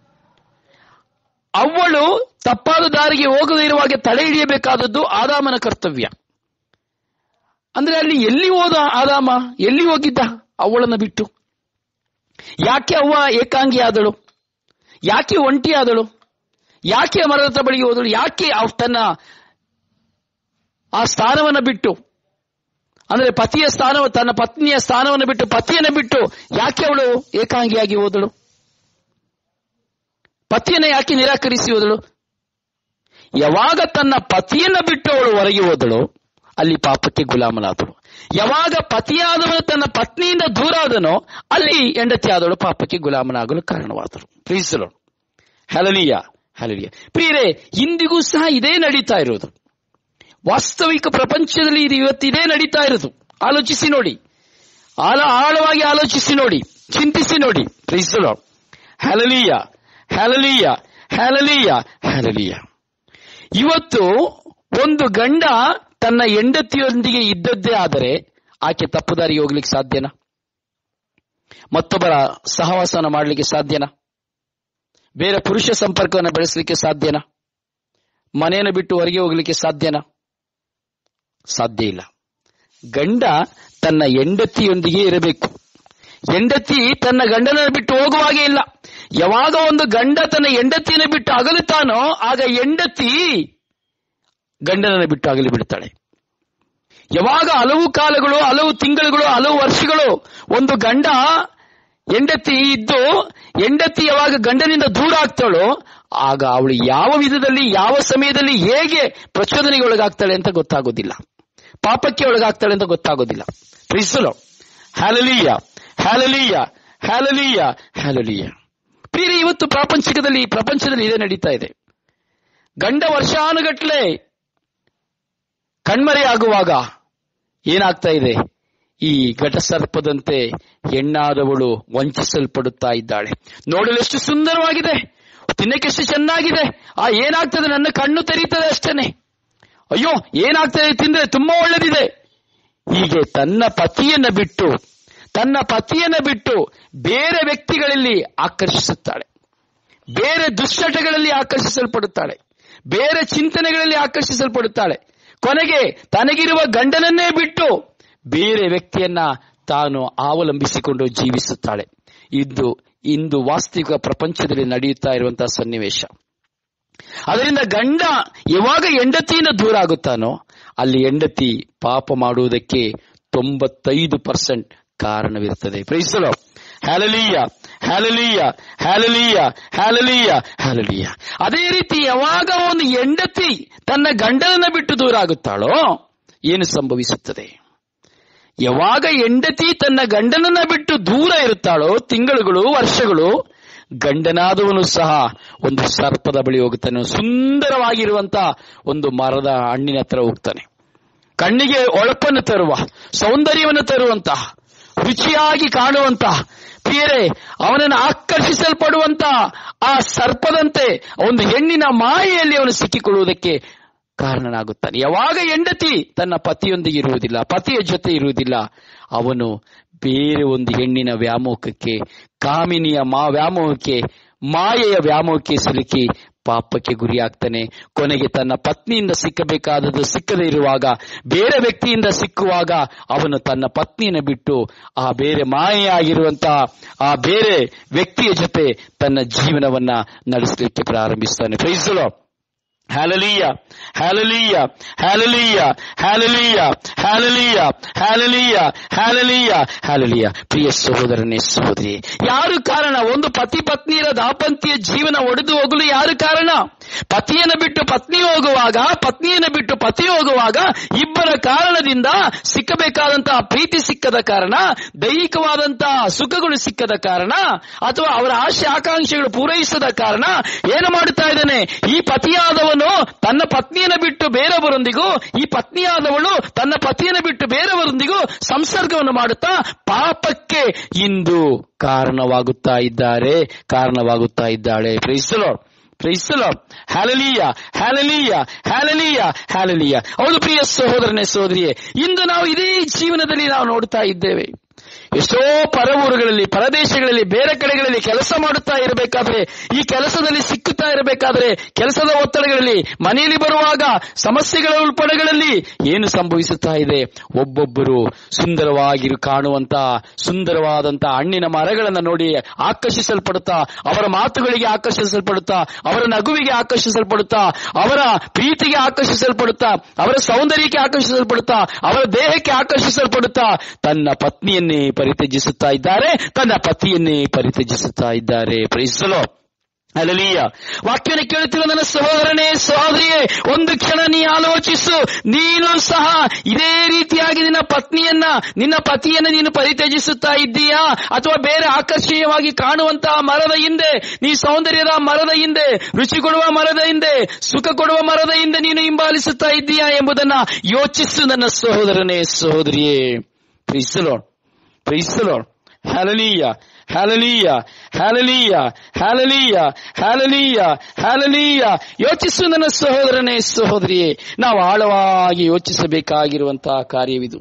ಅವಳು ತಪ್ಪಾದ ದಾರಿಗೆ ಹೋಗದೇ ಇರುವಾಗ ತಡೆ ಹಿಡಿಯಬೇಕಾದದ್ದು ಆದಾಮನ ಕರ್ತವ್ಯ ಅಂದ್ರೆ ಅಲ್ಲಿ ಎಲ್ಲಿ ಹೋದ ಆದಾಮ ಎಲ್ಲಿ ಹೋಗಿದ್ದ ಅವಳನ್ನ ಬಿಟ್ಟು ಯಾಕೆ ಅವ್ವ ಏಕಾಂಗಿ ಆದಳು ಯಾಕೆ ಒಂಟಿ ಆದಳು ಯಾಕೆ ಮರದ ಹತ್ರ ಬಳಿಗೆ ಹೋದಳು ಯಾಕೆ ಅವ್ ತನ್ನ ಆ ಸ್ಥಾನವನ್ನು ಬಿಟ್ಟು ಅಂದ್ರೆ ಪತಿಯ ಸ್ಥಾನ ತನ್ನ ಪತ್ನಿಯ ಸ್ಥಾನವನ್ನು ಬಿಟ್ಟು ಪತಿಯನ್ನು ಬಿಟ್ಟು ಯಾಕೆ ಅವಳು ಏಕಾಂಗಿಯಾಗಿ ಹೋದಳು ಪತಿಯನ್ನ ಯಾಕೆ ನಿರಾಕರಿಸಿ ಹೋದಳು ಯಾವಾಗ ತನ್ನ ಪತಿಯನ್ನ ಬಿಟ್ಟು ಅವಳು ಹೊರಗೆ ಹೋದಳು ಅಲ್ಲಿ ಪಾಪಕ್ಕೆ ಗುಲಾಮನಾದಳು ಯಾವಾಗ ಪತಿಯಾದವನು ತನ್ನ ಪತ್ನಿಯಿಂದ ದೂರ ಆದನೋ ಅಲ್ಲಿ ಹೆಂಡತಿ ಆದವಳು ಪಾಪಕ್ಕೆ ಗುಲಾಮನಾಗಲು ಕಾರಣವಾದರು ಪ್ರೀಸಲು ಹಲಲಿಯ ಹಲಲಿಯ ಪ್ರಿಯರೇ ಇಂದಿಗೂ ಸಹ ಇದೇ ನಡೀತಾ ಇರೋದು ವಾಸ್ತವಿಕ ಪ್ರಪಂಚದಲ್ಲಿ ಇದು ಇವತ್ತು ಇದೇ ನಡೀತಾ ಇರೋದು ಆಲೋಚಿಸಿ ನೋಡಿ ಆಳ ಆಳವಾಗಿ ಆಲೋಚಿಸಿ ನೋಡಿ ಚಿಂತಿಸಿ ನೋಡಿ ಪ್ರೀಸಲು ಹಲಲಿಯ ಹಲಲಿಯ ಹಲಲಿಯ ಹಲಲಿಯ ಇವತ್ತು ಒಂದು ಗಂಡ ತನ್ನ ಹೆಂಡತಿಯೊಂದಿಗೆ ಇದ್ದದ್ದೇ ಆದರೆ ಆಕೆ ತಪ್ಪುದಾರಿಗೆ ಹೋಗ್ಲಿಕ್ಕೆ ಸಾಧ್ಯನಾ ಮತ್ತೊಬ್ಬರ ಸಹವಾಸನ ಮಾಡಲಿಕ್ಕೆ ಸಾಧ್ಯನಾ ಬೇರೆ ಪುರುಷ ಸಂಪರ್ಕವನ್ನು ಬೆಳೆಸಲಿಕ್ಕೆ ಸಾಧ್ಯನಾ ಮನೆಯನ್ನು ಬಿಟ್ಟು ಹೊರಗೆ ಹೋಗ್ಲಿಕ್ಕೆ ಸಾಧ್ಯನಾ ಸಾಧ್ಯ ಇಲ್ಲ ಗಂಡ ತನ್ನ ಹೆಂಡತಿಯೊಂದಿಗೆ ಇರಬೇಕು ಹೆಂಡತಿ ತನ್ನ ಗಂಡನನ್ನು ಬಿಟ್ಟು ಹೋಗುವಾಗೆ ಇಲ್ಲ ಯಾವಾಗ ಒಂದು ಗಂಡ ತನ್ನ ಹೆಂಡತಿಯನ್ನು ಬಿಟ್ಟು ಅಗಲುತ್ತಾನೋ ಆಗ ಹೆಂಡತಿ ಗಂಡನನ್ನು ಬಿಟ್ಟು ಅಗಲಿ ಬಿಡ್ತಾಳೆ ಯಾವಾಗ ಹಲವು ಕಾಲಗಳು ಹಲವು ತಿಂಗಳುಗಳು ಹಲವು ವರ್ಷಗಳು ಒಂದು ಗಂಡ ಹೆಂಡತಿ ಇದ್ದು ಹೆಂಡತಿ ಯಾವಾಗ ಗಂಡನಿಂದ ದೂರ ಆಗ್ತಾಳೋ ಆಗ ಅವಳು ಯಾವ ವಿಧದಲ್ಲಿ ಯಾವ ಸಮಯದಲ್ಲಿ ಹೇಗೆ ಪ್ರಚೋದನೆಗೆ ಒಳಗಾಗ್ತಾಳೆ ಅಂತ ಗೊತ್ತಾಗೋದಿಲ್ಲ ಪಾಪಕ್ಕೆ ಒಳಗಾಗ್ತಾಳೆ ಅಂತ ಗೊತ್ತಾಗೋದಿಲ್ಲ ಪ್ರಿಸಲು ಹ್ಯಾಲಲೀಯ ಹ್ಯಾಲಲೀಯ ಹ್ಯಾಲಲೀಯ ಹ್ಯಾಲಲೀಯ ಪ್ರಿಯ ಇವತ್ತು ಪ್ರಾಪಂಚಿಕದಲ್ಲಿ ಪ್ರಪಂಚದಲ್ಲಿ ಇದೇ ನಡೀತಾ ಇದೆ ಗಂಡ ವರ್ಷಾನುಗಟ್ಲೆ ಕಣ್ಮರೆಯಾಗುವಾಗ ಏನಾಗ್ತಾ ಇದೆ ಈ ಘಟಸರ್ಪದಂತೆ ಹೆಣ್ಣಾದವಳು ವಂಚಿಸಲ್ಪಡುತ್ತಾ ಇದ್ದಾಳೆ ನೋಡಲು ಎಷ್ಟು ಸುಂದರವಾಗಿದೆ ತಿನ್ನಕ್ಕೆ ಎಷ್ಟು ಚೆನ್ನಾಗಿದೆ ಆ ಏನಾಗ್ತದೆ ನನ್ನ ಕಣ್ಣು ತೆರೀತದೆ ಅಷ್ಟೇನೆ ಅಯ್ಯೋ ಏನಾಗ್ತದೆ ತಿಂದ್ರೆ ತುಂಬಾ ಒಳ್ಳೇದಿದೆ ಹೀಗೆ ತನ್ನ ಪತಿಯನ್ನ ಬಿಟ್ಟು ತನ್ನ ಪತಿಯನ್ನ ಬಿಟ್ಟು ಬೇರೆ ವ್ಯಕ್ತಿಗಳಲ್ಲಿ ಆಕರ್ಷಿಸುತ್ತಾಳೆ ಬೇರೆ ದುಶ್ಚಟಗಳಲ್ಲಿ ಆಕರ್ಷಿಸಲ್ಪಡುತ್ತಾಳೆ ಬೇರೆ ಚಿಂತನೆಗಳಲ್ಲಿ ಆಕರ್ಷಿಸಲ್ಪಡುತ್ತಾಳೆ ಕೊನೆಗೆ ತನಗಿರುವ ಗಂಡನನ್ನೇ ಬಿಟ್ಟು ಬೇರೆ ವ್ಯಕ್ತಿಯನ್ನ ತಾನು ಅವಲಂಬಿಸಿಕೊಂಡು ಜೀವಿಸುತ್ತಾಳೆ ಇದು ಇಂದು ವಾಸ್ತವಿಕ ಪ್ರಪಂಚದಲ್ಲಿ ನಡೆಯುತ್ತಾ ಇರುವಂತಹ ಸನ್ನಿವೇಶ ಅದರಿಂದ ಗಂಡ ಯಾವಾಗ ಹೆಂಡತಿಯಿಂದ ದೂರ ಆಗುತ್ತಾನೋ ಅಲ್ಲಿ ಹೆಂಡತಿ ಪಾಪ ಮಾಡುವುದಕ್ಕೆ ತೊಂಬತ್ತೈದು ಪರ್ಸೆಂಟ್ ಕಾರಣವಿರುತ್ತದೆ ಪ್ರೈಸಲೋ ಹ್ಯಾಲಲೀಯ ಹ್ಯಾಲಲೀಯ ಹ್ಯಾಲಲೀಯ ಹ್ಯಾಲಲೀಯ ಹ್ಯಾಲಲೀಯ ಅದೇ ರೀತಿ ಯಾವಾಗ ಒಂದು ಹೆಂಡತಿ ತನ್ನ ಗಂಡನನ್ನ ಬಿಟ್ಟು ದೂರ ಆಗುತ್ತಾಳೋ ಏನು ಸಂಭವಿಸುತ್ತದೆ ಯಾವಾಗ ಹೆಂಡತಿ ತನ್ನ ಗಂಡನನ್ನ ಬಿಟ್ಟು ದೂರ ಇರುತ್ತಾಳೋ ತಿಂಗಳುಗಳು ವರ್ಷಗಳು ಗಂಡನಾದವನು ಸಹ ಒಂದು ಸರ್ಪದ ಬಳಿ ಹೋಗುತ್ತಾನೆ ಸುಂದರವಾಗಿರುವಂತಹ ಒಂದು ಮರದ ಹಣ್ಣಿನ ಹತ್ರ ಹೋಗ್ತಾನೆ ಕಣ್ಣಿಗೆ ಒಳಪನ್ನು ತರುವ ಸೌಂದರ್ಯವನ್ನು ತರುವಂತಹ ರುಚಿಯಾಗಿ ಕಾಣುವಂತಹ ಪ್ರಿಯರೇ ಅವನನ್ನು ಆಕರ್ಷಿಸಲ್ಪಡುವಂತ ಆ ಸರ್ಪದಂತೆ ಒಂದು ಹೆಣ್ಣಿನ ಮಾಯೆಯಲ್ಲಿ ಅವನು ಸಿಕ್ಕಿಕೊಳ್ಳುವುದಕ್ಕೆ ಕಾರಣನಾಗುತ್ತಾನೆ ಯಾವಾಗ ಹೆಂಡತಿ ತನ್ನ ಪತಿಯೊಂದಿಗೆ ಇರುವುದಿಲ್ಲ ಪತಿಯ ಜೊತೆ ಇರುವುದಿಲ್ಲ ಅವನು ಬೇರೆ ಒಂದು ಹೆಣ್ಣಿನ ವ್ಯಾಮೋಹಕ್ಕೆ ಕಾಮಿನಿಯ ಮಾ ವ್ಯಾಮೋಹಕ್ಕೆ ಮಾಯೆಯ ವ್ಯಾಮೋಹಕ್ಕೆ ಸಿಲುಕಿ ಪಾಪಕ್ಕೆ ಗುರಿಯಾಗ್ತಾನೆ ಕೊನೆಗೆ ತನ್ನ ಪತ್ನಿಯಿಂದ ಸಿಕ್ಕಬೇಕಾದದ್ದು ಸಿಕ್ಕದೇ ಇರುವಾಗ ಬೇರೆ ವ್ಯಕ್ತಿಯಿಂದ ಸಿಕ್ಕುವಾಗ ಅವನು ತನ್ನ ಪತ್ನಿಯನ್ನು ಬಿಟ್ಟು ಆ ಬೇರೆ ಮಾಯೆಯಾಗಿರುವಂತಹ ಆ ಬೇರೆ ವ್ಯಕ್ತಿಯ ಜೊತೆ ತನ್ನ ಜೀವನವನ್ನ ನಡೆಸಲಿಕ್ಕೆ ಪ್ರಾರಂಭಿಸ್ತಾನೆ ಪ್ರೈಸಲೋ ಹ್ಯಾಲಲೀಯ ಹ್ಯಾಲಲೀಯ ಹ್ಯಾಲಲೀಯ ಹ್ಯಾಲಲೀಯ ಹ್ಯಾಲಲೀಯ ಹ್ಯಾಲಲೀಯ ಹ್ಯಾಲಲೀಯ ಹ್ಯಾಲಲೀಯ ಪ್ರಿಯ ಸಹೋದರನೇ ಸಹೋದರಿ ಯಾರು ಕಾರಣ ಒಂದು ಪತಿ ಪತ್ನಿಯರ ದಾಂಪತ್ಯ ಜೀವನ ಒಡೆದು ಹೋಗಲು ಯಾರು ಕಾರಣ ಪತಿಯನ್ನು ಬಿಟ್ಟು ಪತ್ನಿ ಹೋಗುವಾಗ ಪತ್ನಿಯನ್ನು ಬಿಟ್ಟು ಪತಿ ಹೋಗುವಾಗ ಇಬ್ಬರ ಕಾರಣದಿಂದ ಸಿಕ್ಕಬೇಕಾದಂತಹ ಪ್ರೀತಿ ಸಿಕ್ಕದ ಕಾರಣ ದೈಹಿಕವಾದಂತಹ ಸುಖಗಳು ಸಿಕ್ಕದ ಕಾರಣ ಅಥವಾ ಅವರ ಆಶೆ ಆಕಾಂಕ್ಷೆಗಳು ಪೂರೈಸದ ಕಾರಣ ಏನು ಮಾಡುತ್ತಾ ಇದ್ದಾನೆ ಈ ಪತಿಯಾದವನು ತನ್ನ ಪತ್ನಿಯನ್ನು ಬಿಟ್ಟು ಬೇರೆಯವರೊಂದಿಗೂ ಈ ಪತ್ನಿಯಾದವಳು ತನ್ನ ಪತಿಯನ್ನು ಬಿಟ್ಟು ಬೇರೆಯವರೊಂದಿಗೂ ಸಂಸರ್ಗವನ್ನು ಮಾಡುತ್ತಾ ಪಾಪಕ್ಕೆ ಇಂದು ಕಾರಣವಾಗುತ್ತಾ ಇದ್ದಾರೆ ಕಾರಣವಾಗುತ್ತಾ ಇದ್ದಾಳೆ ಪ್ರೈಸಲೋ ಕ್ರೈಸ್ತಲೋ ಹ್ಯಾಲಲೀಯ ಹ್ಯಾಲಲೀಯ ಹ್ಯಾಲಲೀಯ ಹ್ಯಾಲಲೀಯ ಹೌದು ಪ್ರಿಯ ಸಹೋದರನೇ ಸಹೋದರಿಯೇ ಇಂದು ನಾವು ಇದೇ ಜೀವನದಲ್ಲಿ ನಾವು ನೋಡ್ತಾ ಇದ್ದೇವೆ ಎಷ್ಟೋ ಪರವೂರುಗಳಲ್ಲಿ ಪರದೇಶಗಳಲ್ಲಿ ಬೇರೆ ಕಡೆಗಳಲ್ಲಿ ಕೆಲಸ ಮಾಡುತ್ತಾ ಇರಬೇಕಾದ್ರೆ ಈ ಕೆಲಸದಲ್ಲಿ ಸಿಕ್ಕುತ್ತಾ ಇರಬೇಕಾದ್ರೆ ಕೆಲಸದ ಒತ್ತಡಗಳಲ್ಲಿ ಮನೆಯಲ್ಲಿ ಬರುವಾಗ ಸಮಸ್ಯೆಗಳ ಉಲ್ಪಣಗಳಲ್ಲಿ ಏನು ಸಂಭವಿಸುತ್ತಾ ಇದೆ ಒಬ್ಬೊಬ್ಬರು ಸುಂದರವಾಗಿ ಕಾಣುವಂತಹ ಸುಂದರವಾದಂತಹ ಹಣ್ಣಿನ ಮರಗಳನ್ನು ನೋಡಿ ಆಕರ್ಷಿಸಲ್ಪಡುತ್ತಾ ಅವರ ಮಾತುಗಳಿಗೆ ಆಕರ್ಷಿಸಲ್ಪಡುತ್ತಾ ಅವರ ನಗುವಿಗೆ ಆಕರ್ಷಿಸಲ್ಪಡುತ್ತಾ ಅವರ ಪ್ರೀತಿಗೆ ಆಕರ್ಷಿಸಲ್ಪಡುತ್ತಾ ಅವರ ಸೌಂದರ್ಯಕ್ಕೆ ಆಕರ್ಷಿಸಲ್ಪಡುತ್ತಾ ಅವರ ದೇಹಕ್ಕೆ ಆಕರ್ಷಿಸಲ್ಪಡುತ್ತಾ ತನ್ನ ಪತ್ನಿಯನ್ನೇ ಪರಿತ್ಯಜಿಸುತ್ತಾ ಇದ್ದಾರೆ ತನ್ನ ಪತಿಯನ್ನೇ ಪರಿತ್ಯಜಿಸುತ್ತಾ ಇದ್ದಾರೆ ಪ್ರೈಸಲೋ ಅಲಲಿಯ ವಾಕ್ಯನ ಕೇಳುತ್ತಿರುವ ನನ್ನ ಸಹೋದರನೇ ಸಹೋದರಿಯೇ ಒಂದು ಕ್ಷಣ ನೀ ಆಲೋಚಿಸು ನೀನು ಸಹ ಇದೇ ರೀತಿಯಾಗಿ ನಿನ್ನ ಪತ್ನಿಯನ್ನ ನಿನ್ನ ಪತಿಯನ್ನ ನೀನು ಪರಿತ್ಯಜಿಸುತ್ತಾ ಇದ್ದೀಯಾ ಅಥವಾ ಬೇರೆ ಆಕರ್ಷಣೀಯವಾಗಿ ಕಾಣುವಂತಹ ಮರದ ಹಿಂದೆ ನೀ ಸೌಂದರ್ಯದ ಮರದ ಹಿಂದೆ ರುಚಿ ಕೊಡುವ ಮರದ ಹಿಂದೆ ಸುಖ ಕೊಡುವ ಮರದ ಹಿಂದೆ ನೀನು ಹಿಂಬಾಲಿಸುತ್ತಾ ಇದ್ದೀಯಾ ಎಂಬುದನ್ನ ಯೋಚಿಸು ನನ್ನ ಸಹೋದರನೇ ಸಹೋದರಿಯೇ ಪ್ರೀಸಲೋಣ ಪ್ರೀಸಲೋಣ ಹ್ಯಾಲಲೀಯ ಹ್ಯಾಲಲೀಯ ಹ್ಯಾಲಲೀಯ ಹ್ಯಾಲಲೀಯ ಹ್ಯಾಲಲೀಯ ಹ್ಯಾಲಲೀಯ ಯೋಚಿಸು ನನ್ನ ಸಹೋದರನೇ ಸಹೋದರಿಯೇ ನಾವು ಆಳವಾಗಿ ಯೋಚಿಸಬೇಕಾಗಿರುವಂತಹ ಕಾರ್ಯವಿದು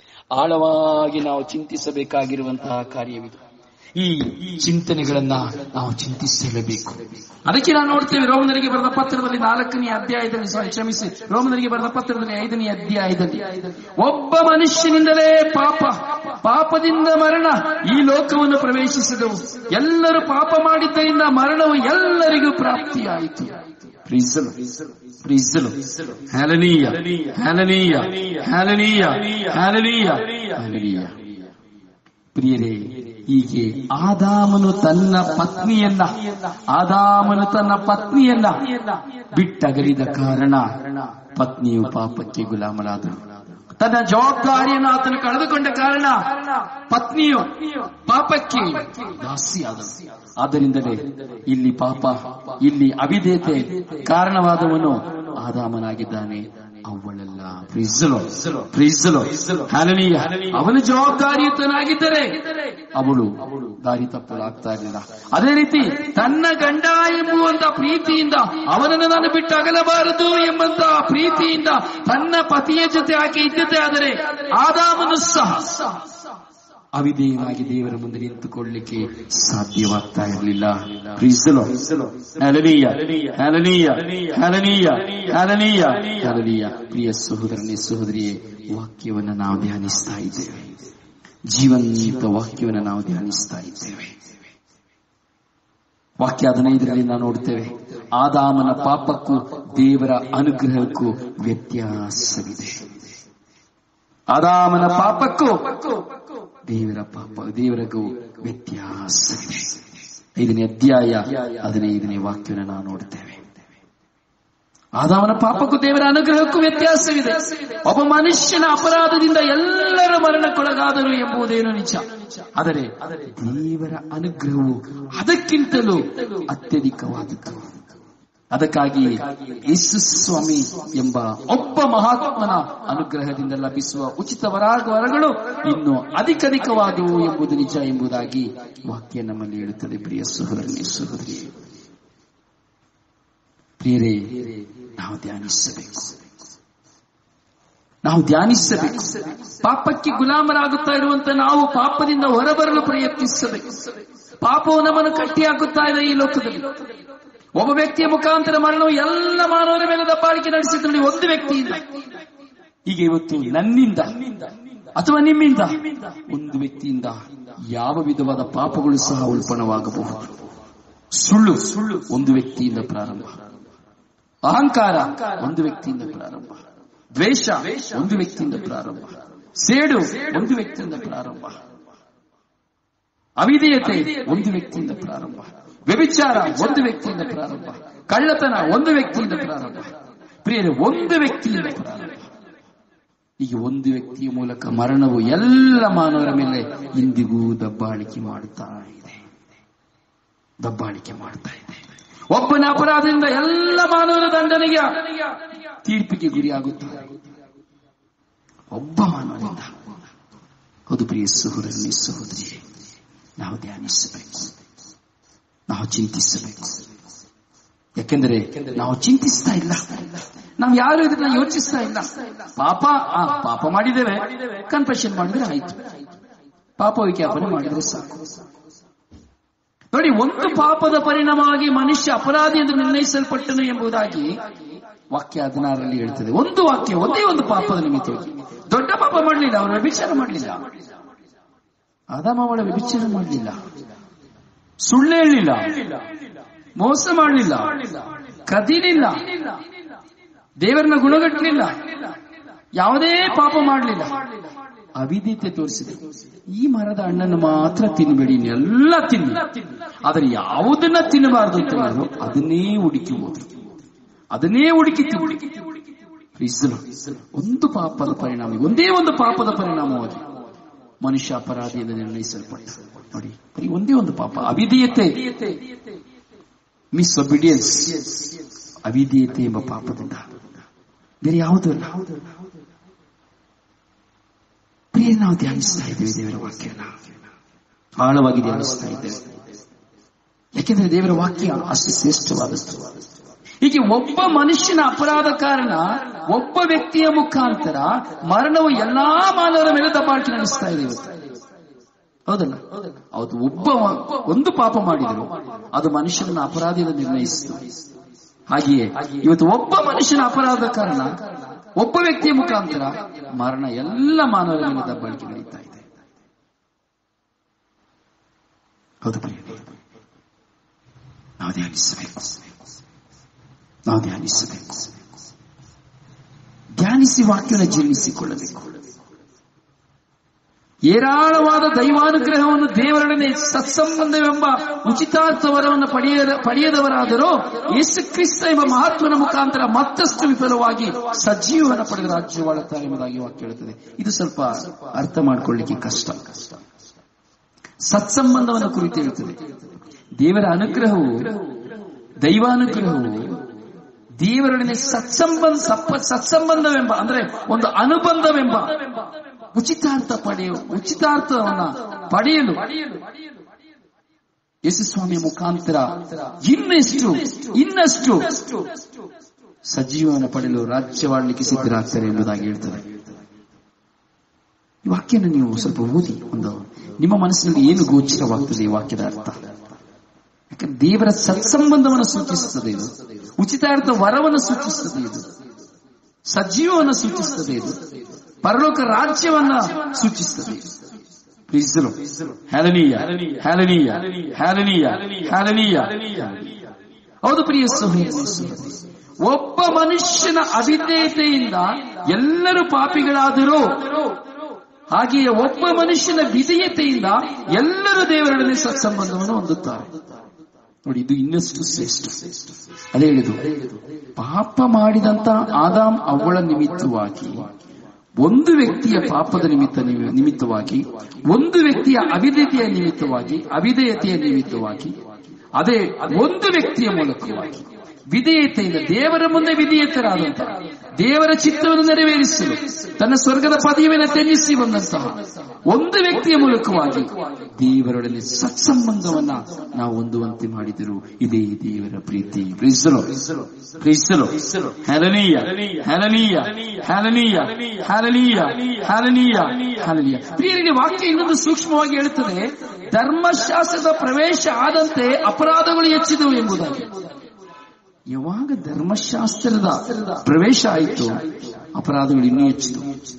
ಆಳವಾಗಿ ನಾವು ಚಿಂತಿಸಬೇಕಾಗಿರುವಂತಹ ಕಾರ್ಯವಿದು ಈ ಚಿಂತನೆಗಳನ್ನ ನಾವು ಚಿಂತಿಸಲೇಬೇಕು ಅದಕ್ಕೆ ನಾವು ನೋಡ್ತೇವೆ ರೋಮನರಿಗೆ ಬರೆದ ಪತ್ರದಲ್ಲಿ ನಾಲ್ಕನೇ ಅಧ್ಯಾಯದಲ್ಲಿ ಸಾರಿ ಕ್ಷಮಿಸಿ ರೋಮನರಿಗೆ ಬರೆದ ಪತ್ರದಲ್ಲಿ ಐದನೇ ಅಧ್ಯಾಯದಲ್ಲಿ ಒಬ್ಬ ಮನುಷ್ಯನಿಂದಲೇ ಪಾಪ ಪಾಪದಿಂದ ಮರಣ ಈ ಲೋಕವನ್ನು ಪ್ರವೇಶಿಸಿದವು ಎಲ್ಲರೂ ಪಾಪ ಮಾಡಿದ್ದರಿಂದ ಮರಣವು ಎಲ್ಲರಿಗೂ ಪ್ರಾಪ್ತಿಯಾಯಿತು ಪ್ರೀಸಲು ಪ್ರೀಸಲು ಹ್ಯಾಲನೀಯ ಹ್ಯಾಲನೀಯ ಹ್ಯಾಲನೀಯ ಹ್ಯಾಲನೀಯ ಹ್ಯಾಲನೀಯ ಪ್ರಿಯರೇ ಹೀಗೆ ಆದಾಮನು ತನ್ನ ಪತ್ನಿಯನ್ನ ಆದಾಮನು ತನ್ನ ಪತ್ನಿಯನ್ನ ಬಿಟ್ಟಗಲಿದ ಕಾರಣ ಪತ್ನಿಯು ಪಾಪಕ್ಕೆ ಗುಲಾಮರಾದಳು ತನ್ನ ಜವಾಬ್ದಾರಿಯನ್ನು ಆತನು ಕಳೆದುಕೊಂಡ ಕಾರಣ ಪತ್ನಿಯು ಪಾಪಕ್ಕೆ ದಾಸಿಯಾದಳು ಆದ್ದರಿಂದಲೇ ಇಲ್ಲಿ ಪಾಪ ಇಲ್ಲಿ ಅವಿಧೇಯತೆ ಕಾರಣವಾದವನು ಆದಾಮನಾಗಿದ್ದಾನೆ ಅವಳೆಲ್ಲ ಪ್ರೀಸಲು ಪ್ರೀಸಲು ಹ್ಯಾಲನೀಯ ಅವನು ಜವಾಬ್ದಾರಿಯುತನಾಗಿದ್ದರೆ ಅವಳು ದಾರಿ ತಪ್ಪಲಾಗ್ತಾ ಇರಲಿಲ್ಲ ಅದೇ ರೀತಿ ತನ್ನ ಗಂಡ ಎಂಬುವಂತ ಪ್ರೀತಿಯಿಂದ ಅವನನ್ನು ನಾನು ಬಿಟ್ಟು ಅಗಲಬಾರದು ಎಂಬಂತ ಪ್ರೀತಿಯಿಂದ ತನ್ನ ಪತಿಯ ಜೊತೆ ಆಕೆ ಇದ್ದತೆ ಆದರೆ ಆದಾಮನು ಸಹ ಅವಿಧೇಯನಾಗಿ ದೇವರ ಮುಂದೆ ನಿಂತುಕೊಳ್ಳಲಿಕ್ಕೆ ಸಾಧ್ಯವಾಗ್ತಾ ಇರಲಿಲ್ಲ ಪ್ರೀಸಲು ಹ್ಯಾಲನೀಯ ಹ್ಯಾಲನೀಯ ಹ್ಯಾಲನೀಯ ಹ್ಯಾಲನೀಯ ಹ್ಯಾಲನೀಯ ಪ್ರಿಯ ಸಹೋದರನೇ ಸಹೋದರಿಯೇ ವಾಕ್ಯವನ್ನು ನಾವು ಧ್ಯಾನಿಸ್ತಾ ಇದ್ದೇವೆ ಜೀವಂತ ವಾಕ್ಯವನ್ನು ನಾವು ಧ್ಯಾನಿಸ್ತಾ ಇದ್ದೇವೆ ವಾಕ್ಯ ಹದಿನೈದರಲ್ಲಿ ನಾವು ನೋಡ್ತೇವೆ ಆದಾಮನ ಪಾಪಕ್ಕೂ ದೇವರ ಅನುಗ್ರಹಕ್ಕೂ ವ್ಯತ್ಯಾಸವಿದೆ ಆದಾಮನ ಪಾಪಕ್ಕೂ ದೇವರ ಪಾಪ ದೇವರಿಗೂ ವ್ಯತ್ಯಾಸವಿದೆ ಐದನೇ ಅಧ್ಯಾಯ ಹದಿನೈದನೇ ವಾಕ್ಯವನ್ನು ನಾವು ನೋಡ್ತೇವೆ ಆದಾಮನ ಪಾಪಕ್ಕೂ ದೇವರ ಅನುಗ್ರಹಕ್ಕೂ ವ್ಯತ್ಯಾಸವಿದೆ ಒಬ್ಬ ಮನುಷ್ಯನ ಅಪರಾಧದಿಂದ ಎಲ್ಲರೂ ಮರಣಕ್ಕೊಳಗಾದರು ಎಂಬುದೇನು ನಿಜ ಆದರೆ ದೇವರ ಅನುಗ್ರಹವು ಅದಕ್ಕಿಂತಲೂ ಅತ್ಯಧಿಕವಾದದ್ದು ಅದಕ್ಕಾಗಿ ಯೇಸು ಸ್ವಾಮಿ ಎಂಬ ಒಬ್ಬ ಮಹಾತ್ಮನ ಅನುಗ್ರಹದಿಂದ ಲಭಿಸುವ ಉಚಿತ ವರ- ವರಗಳು ಇನ್ನು ಅಧಿಕಧಿಕವಾದವು ಎಂಬುದು ನಿಜ ಎಂಬುದಾಗಿ ವಾಕ್ಯ ನಮ್ಮಲ್ಲಿ ಹೇಳುತ್ತದೆ ಪ್ರಿಯ ಸಹೋದರನೇ ಸಹೋದರಿ ಪ್ರಿಯರೇ ನಾವು ಧ್ಯಾನಿಸಬೇಕು ನಾವು ಧ್ಯಾನಿಸಬೇಕು ಪಾಪಕ್ಕೆ ಗುಲಾಮರಾಗುತ್ತಾ ಇರುವಂತ ನಾವು ಪಾಪದಿಂದ ಹೊರಬರಲು ಪ್ರಯತ್ನಿಸಬೇಕು ಪಾಪವು ನಮ್ಮನ್ನು ಕಟ್ಟಿಹಾಕುತ್ತಾ ಇದೆ ಈ ಲೋಕದಲ್ಲಿ ಒಬ್ಬ ವ್ಯಕ್ತಿಯ ಮುಖಾಂತರ ಮರಣವು ಎಲ್ಲ ಮಾನವರ ಮೇಲೆ ದಬ್ಬಾಳಿಕೆ ನಡೆಸಿದ್ದು ನೋಡಿ ಒಂದು ವ್ಯಕ್ತಿಯಿಂದ ಈಗ ಇವತ್ತು ನನ್ನಿಂದ ಅಥವಾ ನಿಮ್ಮಿಂದ ಒಂದು ವ್ಯಕ್ತಿಯಿಂದ ಯಾವ ವಿಧವಾದ ಪಾಪಗಳು ಸಹ ಉಲ್ಪಣವಾಗಬಹುದು ಸುಳ್ಳು ಸುಳ್ಳು ಒಂದು ವ್ಯಕ್ತಿಯಿಂದ ಪ್ರಾರಂಭ ಅಹಂಕಾರ ಒಂದು ವ್ಯಕ್ತಿಯಿಂದ ಪ್ರಾರಂಭ ದ್ವೇಷ ಒಂದು ವ್ಯಕ್ತಿಯಿಂದ ಪ್ರಾರಂಭ ಸೇಡು ಒಂದು ವ್ಯಕ್ತಿಯಿಂದ ಪ್ರಾರಂಭ ಅವಿಧೇಯತೆ ಒಂದು ವ್ಯಕ್ತಿಯಿಂದ ಪ್ರಾರಂಭ ವ್ಯಭಿಚಾರ ಒಂದು ವ್ಯಕ್ತಿಯಿಂದ ಪ್ರಾರಂಭ ಕಳ್ಳತನ ಒಂದು ವ್ಯಕ್ತಿಯಿಂದ ಪ್ರಾರಂಭ ಪ್ರಿಯರೇ ಒಂದು ವ್ಯಕ್ತಿಯಿಂದ ಪ್ರಾರಂಭ ಈಗ ಒಂದು ವ್ಯಕ್ತಿಯ ಮೂಲಕ ಮರಣವು ಎಲ್ಲ ಮಾನವರ ಮೇಲೆ ಇಂದಿಗೂ ದಬ್ಬಾಳಿಕೆ ಮಾಡುತ್ತಾ ಇದೆ ದಬ್ಬಾಳಿಕೆ ಮಾಡ್ತಾ ಇದೆ ಒಬ್ಬನ ಅಪರಾಧದಿಂದ ಎಲ್ಲ ಮಾನವರ ದಂಡನೆಗೆ ತೀರ್ಪಿಗೆ ಗುರಿಯಾಗುತ್ತಾರೆ ಒಬ್ಬ ಮಾನವನಿಂದ ಹೌದು ಪ್ರಿಯ ಸಹೋದರನೇ ಸಹೋದರಿ ನಾವು ಧ್ಯಾನಿಸಬೇಕು ನಾವು ಚಿಂತಿಸಬೇಕು ಯಾಕೆಂದರೆ ನಾವು ಚಿಂತಿಸ್ತಾ ಇಲ್ಲ ನಾವು ಯಾರು ಇದನ್ನ ಯೋಚಿಸ್ತಾ ಇಲ್ಲ ಪಾಪ ಆ, ಪಾಪ ಮಾಡಿದ್ದೇವೆ ಕನ್ಫೆಷನ್ ಮಾಡಿದ್ರೆ ಆಯ್ತು ಪಾಪ ವಿಜ್ಞಾಪನೆ ಮಾಡಿದ್ರೆ ಸಾಕು ನೋಡಿ ಒಂದು ಪಾಪದ ಪರಿಣಾಮವಾಗಿ ಮನುಷ್ಯ ಅಪರಾಧಿ ಎಂದು ನಿರ್ಣಯಿಸಲ್ಪಟ್ಟನು ಎಂಬುದಾಗಿ ವಾಕ್ಯ ಹದಿನಾರರಲ್ಲಿ ಹೇಳ್ತದೆ ಒಂದು ವಾಕ್ಯ ಒಂದೇ ಒಂದು ಪಾಪದ ನಿಮಿತ್ತವಾಗಿ ದೊಡ್ಡ ಪಾಪ ಮಾಡಲಿಲ್ಲ ಅವರು ವ್ಯಭಿಚಾರ ಮಾಡಲಿಲ್ಲ ಆದಾಮ ಅವಳ ವ್ಯಭಿಚಾರ ಮಾಡಲಿಲ್ಲ ಸುಳ್ಳು ಹೇಳಲಿಲ್ಲ ಮೋಸ ಮಾಡಲಿಲ್ಲ ಕದಿಲಿಲ್ಲ ದೇವರನ್ನ ಗುಣಗಟ್ಟಲಿಲ್ಲ ಯಾವುದೇ ಪಾಪ ಮಾಡಲಿಲ್ಲ ಅವಿದ್ಯತೆ ತೋರಿಸಿದೆ ಈ ಮರದ ಹಣ್ಣನ್ನು ಮಾತ್ರ ತಿನ್ನಬೇಡಿ ಎಲ್ಲ ತಿನ್ನಿ ಆದರೆ ಯಾವುದನ್ನ ತಿನ್ನಬಾರದು ಅಂತ ಹೇಳಿದ್ರು ಅದನ್ನೇ ಹುಡುಕಿ ಹೋದ್ರು ಅದನ್ನೇ ಹುಡುಕಿ ತಿನ್ನಿ Praise the Lord. ಒಂದು ಪಾಪದ ಪರಿಣಾಮ ಒಂದೇ ಒಂದು ಪಾಪದ ಪರಿಣಾಮವಾಗಿ ಮನುಷ್ಯ ಅಪರಾಧಿ ಎಂದು ನಿರ್ಣಯಿಸಲ್ಪಟ್ಟ ನೋಡಿ ಬರೀ ಒಂದೇ ಒಂದು ಪಾಪ ಅವಿಧೇಯತೆ ಮಿಸ್ ಒಬಿಡಿಯನ್ಸ್ ಅವಿಧೇಯತೆ ಎಂಬ ಪಾಪದಿಂದ ಬೇರೆ ಯಾವುದೂ ಅಲ್ಲ ಪ್ರಿಯ ನಾವು ಧ್ಯಾನಿಸ್ತಾ ಇದ್ದೇವೆ ದೇವರ ವಾಕ್ಯನ ಆಳವಾಗಿ ಧ್ಯಾನಿಸ್ತಾ ಇದ್ದೇವೆ ಯಾಕೆಂದ್ರೆ ದೇವರ ವಾಕ್ಯ ಅಷ್ಟು ಶ್ರೇಷ್ಠವಾದದ್ದು ಹೀಗೆ ಒಬ್ಬ ಮನುಷ್ಯನ ಅಪರಾಧ ಕಾರಣ ಒಬ್ಬ ವ್ಯಕ್ತಿಯ ಮುಖಾಂತರ ಮರಣವು ಎಲ್ಲಾ ಮಾನವರ ಮೇಲೆ ದಬ್ಬಾಳಿಕೆ ನಡೆಸ್ತಾ ಇದೆ ಇವತ್ತು ಹೌದಲ್ಲ ಹೌದು ಒಬ್ಬ ಒಂದು ಪಾಪ ಮಾಡಿದರು ಅದು ಮನುಷ್ಯನ ಅಪರಾಧದ ನಿರ್ಣಯಿಸಿತು ಹಾಗೆಯೇ ಇವತ್ತು ಒಬ್ಬ ಮನುಷ್ಯನ ಅಪರಾಧ ಕಾರಣ ಒಬ್ಬ ವ್ಯಕ್ತಿಯ ಮುಖಾಂತರ ಮರಣ ಎಲ್ಲ ಮಾನವರ ಮೇಲೆ ದಬ್ಬಾಳಿಕೆ ನಡೀತಾ ಇದೆ ಹೌದು ಪ್ರಿಯರೇ ನಾವು ಧ್ಯಾನಿಸಬೇಕು ನಾವು ಧ್ಯಾನಿಸಬೇಕು ಧ್ಯಾನಿಸಿ ವಾಕ್ಯನ ಜೀರ್ಣಿಸಿಕೊಳ್ಳಬೇಕು ಏರಾಳವಾದ ದೈವಾನುಗ್ರಹವನ್ನು ದೇವರೊಡನೆ ಸತ್ಸಂಬಂಧವೆಂಬ ಉಚಿತಾರ್ಥವರವನ್ನು ಪಡೆಯದ ಪಡೆಯದವರಾದರೂ ಯೇಸು ಕ್ರಿಸ್ತ ಎಂಬ ಮಹತ್ವನ ಮುಖಾಂತರ ಮತ್ತಷ್ಟು ವಿಫಲವಾಗಿ ಸಜೀವನ ಪಡೆದ ರಾಜ್ಯವಾಳುತ್ತಾರೆ ಎಂಬುದಾಗಿ ವಾಕ್ಯ ಹೇಳುತ್ತದೆ ಇದು ಸ್ವಲ್ಪ ಅರ್ಥ ಮಾಡಿಕೊಳ್ಳಿಕ್ಕೆ ಕಷ್ಟ ಸತ್ಸಂಬಂಧವನ್ನು ಕುರಿತು ಹೇಳುತ್ತದೆ ದೇವರ ಅನುಗ್ರಹವು ದೈವಾನುಗ್ರಹವು ದೇವರೊಡನೆ ಸತ್ಸಂಬಂಧ ಸಪ್ಪ- ಸತ್ಸಂಬಂಧವೆಂಬ ಅಂದ್ರೆ ಒಂದು ಅನುಬಂಧವೆಂಬ ಉಚಿತಾರ್ಥ ಪಡೆಯು ಉಚಿತಾರ್ಥವನ್ನ ಪಡೆಯಲು ಯೇಸುಸ್ವಾಮಿಯ ಮುಖಾಂತರ ಇನ್ನೆಷ್ಟು ಇನ್ನಷ್ಟು ಸಜೀವನ ಪಡೆಯಲು ರಾಜ್ಯವಾಡಲಿಕ್ಕೆ ಸಿದ್ಧರಾಗ್ತಾರೆ ಎಂಬುದಾಗಿ ಹೇಳ್ತಾರೆ ಈ ವಾಕ್ಯನ ನೀವು ಸ್ವಲ್ಪ ಓದಿ ಒಂದು ನಿಮ್ಮ ಮನಸ್ಸಿನಲ್ಲಿ ಏನು ಗೋಚರವಾಗ್ತದೆ ಈ ವಾಕ್ಯದ ಅರ್ಥ ಯಾಕಂದ್ರೆ ದೇವರ ಸತ್ಸಂಬಂಧವನ್ನು ಸೂಚಿಸುತ್ತದೆ ಇದು ಉಚಿತಾರ್ಥ ವರವನ್ನು ಸೂಚಿಸುತ್ತದೆ ಇದು ಸಜೀವವನ್ನು ಸೂಚಿಸುತ್ತದೆ ಇದು ಪರಲೋಕ ರಾಜ್ಯವನ್ನ ಸೂಚಿಸುತ್ತದೆ Praise the Lord. Hallelujah. Hallelujah. Hallelujah. Hallelujah. ಹೌದು ಪ್ರಿಯ ಸಹೋದರಿ ಸಹೋದರಿ. ಒಬ್ಬ ಮನುಷ್ಯನ ಅವಿಧೇಯತೆಯಿಂದ ಎಲ್ಲರೂ ಪಾಪಿಗಳಾದರೂ ಹಾಗೆಯೇ ಒಬ್ಬ ಮನುಷ್ಯನ ವಿಧೇಯತೆಯಿಂದ ಎಲ್ಲರೂ ದೇವರೊಡನೆ ಸತ್ಸಂಬಂಧವನ್ನು ಹೊಂದುತ್ತಾರೆ ನೋಡಿ ಇದು ಇನ್ನಷ್ಟು ಶ್ರೇಷ್ಠ ಅದೇ ಹೇಳಿದು ಪಾಪ ಮಾಡಿದಂತ ಆದಾಮ್ ಅವಳ ನಿಮಿತ್ತವಾಗಿ ಒಂದು ವ್ಯಕ್ತಿಯ ಪಾಪದ ನಿಮಿತ್ತ ನಿಮಿ- ನಿಮಿತ್ತವಾಗಿ ಒಂದು ವ್ಯಕ್ತಿಯ ಅವಿಧೇಯತೆಯ ನಿಮಿತ್ತವಾಗಿ ಅವಿಧೇಯತೆಯ ನಿಮಿತ್ತವಾಗಿ ಅದೇ ಒಂದು ವ್ಯಕ್ತಿಯ ಮೂಲಕವಾಗಿ ವಿಧೇಯತೆಯಿಂದ ದೇವರ ಮುಂದೆ ವಿಧೇಯತರಾದಂತ ದೇವರ ಚಿತ್ತವನ್ನು ನೆರವೇರಿಸಲು ತನ್ನ ಸ್ವರ್ಗದ ಪದವಿಯನ್ನು ತ್ಯಜಿಸಿ ಬಂದಂತಹ ಒಂದು ವ್ಯಕ್ತಿಯ ಮೂಲಕವಾಗಿ ದೇವರೊಡನೆ ಸತ್ಸಂಬಂಧವನ್ನ ನಾವು ಹೊಂದುವಂತೆ ಮಾಡಿದರು ಇದೇ ದೇವರ ಪ್ರೀತಿ ಪ್ರೀಸಲು ಪ್ರೀಸಲು ಹ್ಯಾಲನೀಯ ಹ್ಯಾಲನೀಯ ಹ್ಯಾಲನೀಯ ಹ್ಯಾಲನೀಯ ಹ್ಯಾಲನೀಯ ಹ್ಯಾಲನೀಯ ಪ್ರಿಯರಿಗೆ ವಾಕ್ಯ ಇನ್ನೊಂದು ಸೂಕ್ಷ್ಮವಾಗಿ ಹೇಳುತ್ತದೆ ಧರ್ಮಶಾಸ್ತ್ರದ ಪ್ರವೇಶ ಆದಂತೆ ಅಪರಾಧಗಳು ಹೆಚ್ಚಿದವು ಎಂಬುದಾಗಿ ಯಾವಾಗ ಧರ್ಮಶಾಸ್ತ್ರದ ಪ್ರವೇಶ ಆಯಿತು ಅಪರಾಧಗಳು ಇನ್ನೂ ಹೆಚ್ಚಿತು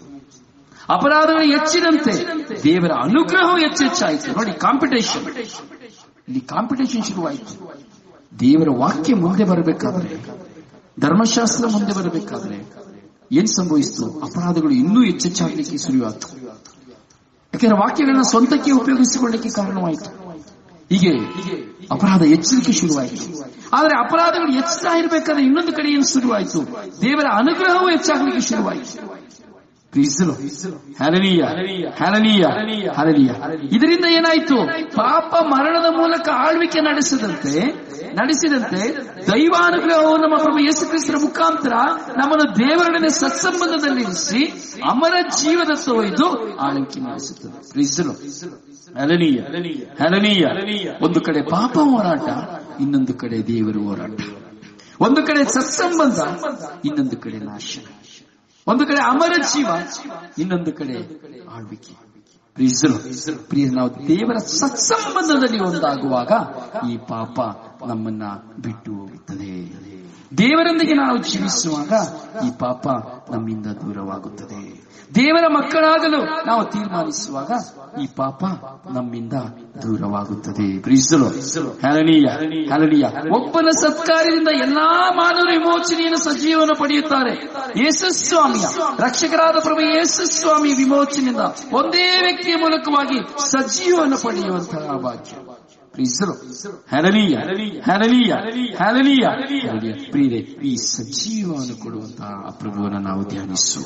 ಅಪರಾಧಗಳು ಹೆಚ್ಚಿದಂತೆ ದೇವರ ಅನುಗ್ರಹವು ಹೆಚ್ಚೆಚ್ಚಾಯಿತು ನೋಡಿ ಕಾಂಪಿಟೇಷನ್ ಇಲ್ಲಿ ಕಾಂಪಿಟೇಷನ್ ಶುರುವಾಯಿತು ದೇವರ ವಾಕ್ಯ ಮುಂದೆ ಬರಬೇಕಾದ್ರೆ ಧರ್ಮಶಾಸ್ತ್ರ ಮುಂದೆ ಬರಬೇಕಾದ್ರೆ ಏನ್ ಸಂಭವಿಸಿತು ಅಪರಾಧಗಳು ಇನ್ನೂ ಹೆಚ್ಚೆಚ್ಚಾಗಲಿಕ್ಕೆ ಶುರುವಾಯಿತು ಯಾಕೆಂದ್ರೆ ವಾಕ್ಯಗಳನ್ನ ಸ್ವಂತಕ್ಕೆ ಉಪಯೋಗಿಸಿಕೊಳ್ಳಲಿಕ್ಕೆ ಕಾರಣವಾಯಿತು ಹೀಗೆ ಅಪರಾಧ ಹೆಚ್ಚಲಿಕ್ಕೆ ಶುರುವಾಯಿತು ಆದರೆ ಅಪರಾಧಗಳು ಹೆಚ್ಚುತ್ತಾ ಇರಬೇಕಾದ್ರೆ ಇನ್ನೊಂದು ಕಡೆ ಏನು ಶುರುವಾಯಿತು ದೇವರ ಅನುಗ್ರಹವೂ ಹೆಚ್ಚಾಗಲಿಕ್ಕೆ ಶುರುವಾಯಿತು ಕ್ರಿಸ್ತನು. ಹ್ಯಾಲೆಲೂಯ, ಹ್ಯಾಲೆಲೂಯ, ಹ್ಯಾಲೆಲೂಯ. ಇದರಿಂದ ಏನಾಯ್ತು ಪಾಪ ಮರಣದ ಮೂಲಕ ಆಳ್ವಿಕೆ ನಡೆಸಿದಂತೆ ನಡೆಸಿದಂತೆ ದೈವಾನುಗ್ರಹವು ನಮ್ಮ ಪ್ರಭು ಯೇಸು ಕ್ರಿಸ್ತರ ಮುಖಾಂತರ ನಮ್ಮನ್ನು ದೇವರೊಡನೆ ಸತ್ಸಂಬಂಧದಲ್ಲಿರಿಸಿ ಅಮರ ಜೀವದತ್ತ ಒಯ್ದು ಆಳ್ವಿಕೆ ನಡೆಸುತ್ತದೆ ಕ್ರಿಸ್ತನು. ಹ್ಯಾಲೆಲೂಯ, ಹ್ಯಾಲೆಲೂಯ. ಒಂದು ಕಡೆ ಪಾಪ ಹೋರಾಟ ಇನ್ನೊಂದು ಕಡೆ ದೇವರ ಹೋರಾಟ ಒಂದು ಕಡೆ ಸತ್ಸಂಬಂಧ ಇನ್ನೊಂದು ಕಡೆ ನಾಶ ಒಂದು ಕಡೆ ಅಮರ ಜೀವ ಇನ್ನೊಂದು ಕಡೆ ಆಳ್ವಿಕೆ ಪ್ರೀಸರು ಪ್ರಿಯ ನಾವು ದೇವರ ಸತ್ಸಂಬಂಧದಲ್ಲಿ ಒಂದಾಗುವಾಗ ಈ ಪಾಪ ನಮ್ಮನ್ನ ಬಿಟ್ಟು ಹೋಗುತ್ತದೆ ದೇವರೊಂದಿಗೆ ನಾವು ಜೀವಿಸುವಾಗ ಈ ಪಾಪ ನಮ್ಮಿಂದ ದೂರವಾಗುತ್ತದೆ ದೇವರ ಮಕ್ಕಳಾಗಲು ನಾವು ತೀರ್ಮಾನಿಸುವಾಗ ಈ ಪಾಪ ನಮ್ಮಿಂದ ದೂರವಾಗುತ್ತದೆ ಪ್ರೀಸಲು ಹ್ಯಾಲನೀಯ ಹ್ಯಾಲನೀಯ ಒಬ್ಬನ ಸತ್ಕಾರ್ಯದಿಂದ ಎಲ್ಲಾ ಮಾನವ ವಿಮೋಚನೆಯನ್ನು ಸಜೀವನ ಪಡೆಯುತ್ತಾರೆ ಯೇಸುಸ್ವಾಮಿಯ ರಕ್ಷಕರಾದ ಪ್ರಭು ಯೇಸುಸ್ವಾಮಿ ವಿಮೋಚನೆಯಿಂದ ಒಂದೇ ವ್ಯಕ್ತಿಯ ಮೂಲಕವಾಗಿ ಸಜೀವವನ್ನು ಪಡೆಯುವಂತಹ ಭಾಗ್ಯ ಪ್ರೀಸರು ಹ್ಯಾಲನೀಯ ಹ್ಯಾಲನೀಯ ಹ್ಯಾಲನೀಯ ಪ್ರಿಯರೇ ಈ ಸಜೀವವನ್ನು ಕೊಡುವಂತಹ ಆ ಪ್ರಭುವನ್ನು ನಾವು ಧ್ಯಾನಿಸುವ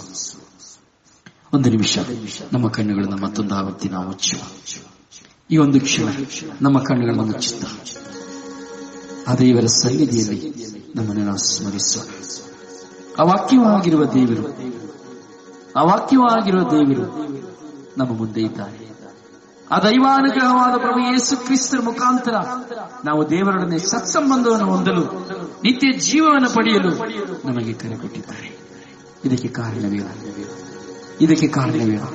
ಒಂದು ನಿಮಿಷ ನಮ್ಮ ಕಣ್ಣುಗಳನ್ನು ಮತ್ತೊಂದು ಆವತ್ತಿ ನಾವು ಮುಚ್ಚುವ ಈ ಒಂದು ಕ್ಷಣ ನಮ್ಮ ಕಣ್ಣುಗಳನ್ನು ಮುಚ್ಚುತ್ತ ಆ ದೇವರ ಸನ್ನಿಧಿಯಲ್ಲಿ ನಮ್ಮನ್ನು ನಾವು ಸ್ಮರಿಸುವ ಆ ವಾಕ್ಯವಾಗಿರುವ ದೇವರು ಆ ವಾಕ್ಯವಾಗಿರುವ ದೇವರು ನಮ್ಮ ಮುಂದೆ ಇದ್ದಾರೆ ಆ ದೈವಾನುಗ್ರಹವಾದ ಪ್ರಭು ಯೇಸು ಕ್ರಿಸ್ತರ ಮುಖಾಂತರ ನಾವು ದೇವರೊಡನೆ ಸತ್ಸಂಬಂಧವನ್ನು ಹೊಂದಲು ನಿತ್ಯ ಜೀವವನ್ನು ಪಡೆಯಲು ನಮಗೆ ಕರೆ ಕೊಟ್ಟಿದ್ದಾರೆ ಇದಕ್ಕೆ ಕಾರಣವೇನು ಇದಕ್ಕೆ ಕಾರಣವೇನು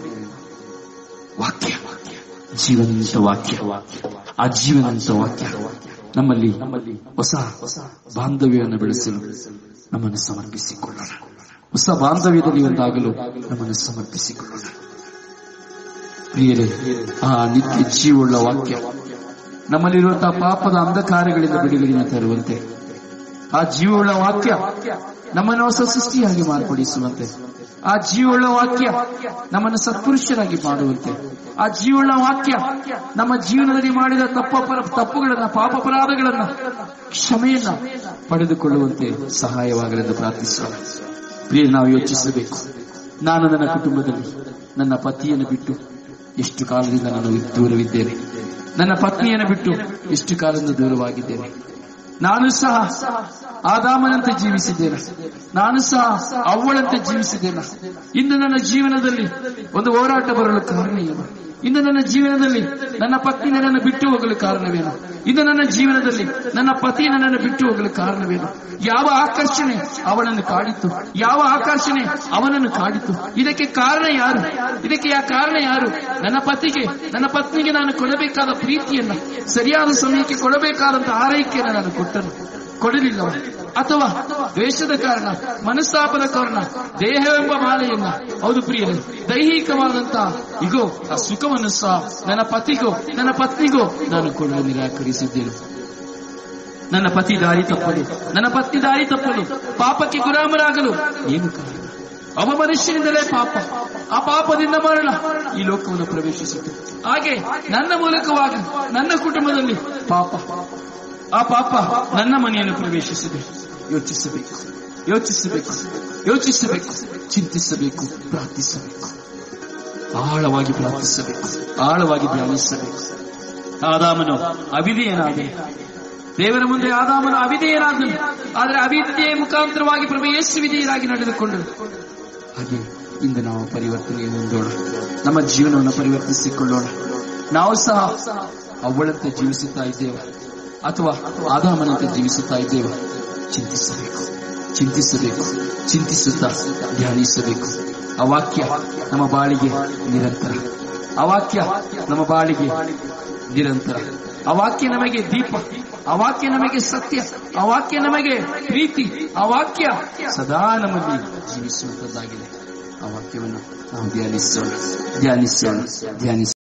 ವಾಕ್ಯ ಜೀವಂತ ವಾಕ್ಯ ಆ ಜೀವನಂತ ವಾಕ್ಯ ನಮ್ಮಲ್ಲಿ ಹೊಸ ಬಾಂಧವ್ಯವನ್ನು ಬೆಳೆಸಲು ನಮ್ಮನ್ನು ಸಮರ್ಪಿಸಿಕೊಳ್ಳೋಣ ಹೊಸ ಬಾಂಧವ್ಯದಲ್ಲಿ ಒಂದಾಗಲು ನಮ್ಮನ್ನು ಸಮರ್ಪಿಸಿಕೊಳ್ಳೋಣ ಪ್ರಿಯರೇ ಆ ನಿತ್ಯ ಜೀವವುಳ್ಳ ವಾಕ್ಯ ನಮ್ಮಲ್ಲಿರುವಂತಹ ಪಾಪದ ಅಂಧಕಾರಗಳಿಂದ ಬಿಡುಗಡೆಯನ್ನು ತರುವಂತೆ ಆ ಜೀವವುಳ್ಳ ವಾಕ್ಯ ನಮ್ಮನ್ನು ಹೊಸ ಸೃಷ್ಟಿಯಾಗಿ ಮಾರ್ಪಡಿಸುವಂತೆ ಆ ಜೀವವುಳ್ಳ ವಾಕ್ಯ ನಮ್ಮನ್ನು ಸತ್ಪುರುಷರಾಗಿ ಮಾಡುವಂತೆ ಆ ಜೀವವುಳ್ಳ ವಾಕ್ಯ ನಮ್ಮ ಜೀವನದಲ್ಲಿ ಮಾಡಿದ ತಪ್ಪ ತಪ್ಪುಗಳನ್ನ ಪಾಪಪರಾಧಗಳನ್ನ ಕ್ಷಮೆಯನ್ನ ಪಡೆದುಕೊಳ್ಳುವಂತೆ ಸಹಾಯವಾಗಲೆಂದು ಪ್ರಾರ್ಥಿಸೋಣ ಪ್ರಿಯ ನಾವು ಯೋಚಿಸಬೇಕು ನಾನು ನನ್ನ ಕುಟುಂಬದಲ್ಲಿ ನನ್ನ ಪತಿಯನ್ನು ಬಿಟ್ಟು ಎಷ್ಟು ಕಾಲದಿಂದ ನಾನು ದೂರವಿದ್ದೇನೆ ನನ್ನ ಪತ್ನಿಯನ್ನು ಬಿಟ್ಟು ಎಷ್ಟು ಕಾಲದಿಂದ ದೂರವಾಗಿದ್ದೇನೆ ನಾನು ಸಹ ಆದಾಮನಂತೆ ಜೀವಿಸಿದ್ದೇನೆ ನಾನು ಸಹ ಅವಳಂತೆ ಜೀವಿಸಿದ್ದೇನೆ ಇಂದು ನನ್ನ ಜೀವನದಲ್ಲಿ ಒಂದು ಹೋರಾಟ ಬರಲು ಕಾರಣ ಏನು ಇಂದು ನನ್ನ ಜೀವನದಲ್ಲಿ ನನ್ನ ಪತ್ನಿ ನನ್ನನ್ನು ಬಿಟ್ಟು ಹೋಗಲು ಕಾರಣವೇನು ಇಂದು ನನ್ನ ಜೀವನದಲ್ಲಿ ನನ್ನ ಪತಿ ನನ್ನನ್ನು ಬಿಟ್ಟು ಹೋಗಲು ಕಾರಣವೇನು ಯಾವ ಆಕರ್ಷಣೆ ಅವಳನ್ನು ಕಾಡಿತು ಯಾವ ಆಕರ್ಷಣೆ ಅವನನ್ನು ಕಾಡಿತು ಇದಕ್ಕೆ ಕಾರಣ ಯಾರು ಇದಕ್ಕೆ ಯಾ ಕಾರಣ ಯಾರು ನನ್ನ ಪತಿಗೆ ನನ್ನ ಪತ್ನಿಗೆ ನಾನು ಕೊಡಬೇಕಾದ ಪ್ರೀತಿಯನ್ನ ಸರಿಯಾದ ಸಮಯಕ್ಕೆ ಕೊಡಬೇಕಾದಂತ ಆರೈಕೆಯನ್ನು ನಾನು ಕೊಟ್ಟನು ಕೊಡಲಿಲ್ಲವ ಅಥವಾ ದ್ವೇಷದ ಕಾರಣ ಮನಸ್ತಾಪದ ಕಾರಣ ದೇಹವೆಂಬ ಮಾಲೆಯನ್ನ ಹೌದು ಪ್ರಿಯರೇ ದೈಹಿಕವಾದಂತಹ ಇಗೋ ಆ ಸುಖವನ್ನು ಸಹ ನನ್ನ ಪತಿಗೋ ನನ್ನ ಪತ್ನಿಗೋ ನಾನು ಕೊಡಲು ನಿರಾಕರಿಸಿದ್ದೇನೆ ನನ್ನ ಪತಿ ದಾರಿ ತಪ್ಪಲು ನನ್ನ ಪತ್ನಿ ದಾರಿ ತಪ್ಪಲು ಪಾಪಕ್ಕೆ ಗುಲಾಮರಾಗಲು ಏನು ಕಾರಣ ಅವ ಮನುಷ್ಯನಿಂದಲೇ ಪಾಪ ಆ ಪಾಪದಿಂದ ಮರಣ ಈ ಲೋಕವನ್ನು ಪ್ರವೇಶಿಸಿತು ಹಾಗೆ ನನ್ನ ಮೂಲಕವಾಗಿ ನನ್ನ ಕುಟುಂಬದಲ್ಲಿ ಪಾಪ ಆ ಪಾಪ ನನ್ನ ಮನೆಯನ್ನು ಪ್ರವೇಶಿಸಿದೆ ಯೋಚಿಸಬೇಕು ಯೋಚಿಸಬೇಕು ಯೋಚಿಸಬೇಕು ಚಿಂತಿಸಬೇಕು ಪ್ರಾರ್ಥಿಸಬೇಕು ಆಳವಾಗಿ ಪ್ರಾರ್ಥಿಸಬೇಕು ಆಳವಾಗಿ ಧ್ಯಾನಿಸಬೇಕು ಆದಾಮನು ಅವಿಧೇಯನಾದೆ ದೇವರ ಮುಂದೆ ಆದಾಮನು ಅವಿಧೇಯನಾದನು ಆದರೆ ಅವಿದ್ಯೆಯ ಮುಖಾಂತರವಾಗಿ ಪ್ರಭು ಯೇಸು ವಿಧೇಯರಾಗಿ ನಡೆದುಕೊಂಡರು ಹಾಗೆ ಇಂದು ನಾವು ಪರಿವರ್ತನೆ ಹೊಂದೋಣ ನಮ್ಮ ಜೀವನವನ್ನು ಪರಿವರ್ತಿಸಿಕೊಳ್ಳೋಣ ನಾವು ಸಹ ಅವಳಂತೆ ಜೀವಿಸುತ್ತಾ ಇದ್ದೇವೆ ಅಥವಾ ಆದಾಮನಂತೆ ಜೀವಿಸುತ್ತಾ ಇದ್ದೇವೆ ಚಿಂತಿಸಬೇಕು ಚಿಂತಿಸಬೇಕು ಚಿಂತಿಸುತ್ತಾ ಧ್ಯಾನಿಸಬೇಕು ಆ ವಾಕ್ಯ ನಮ್ಮ ಬಾಳಿಗೆ ನಿರಂತರ ಆ ವಾಕ್ಯ ನಮ್ಮ ಬಾಳಿಗೆ ನಿರಂತರ ಆ ವಾಕ್ಯ ನಮಗೆ ದೀಪ ಆ ವಾಕ್ಯ ನಮಗೆ ಸತ್ಯ ಆ ವಾಕ್ಯ ನಮಗೆ ಪ್ರೀತಿ ಆ ವಾಕ್ಯ ಸದಾ ನಮ್ಮಲ್ಲಿ ಜೀವಿಸುವಂತದ್ದಾಗಿದೆ ಆ ವಾಕ್ಯವನ್ನು ನಾವು ಧ್ಯಾನಿಸೋಣ ಧ್ಯಾನಿಸೋಣ ಧ್ಯಾನಿಸೋಣ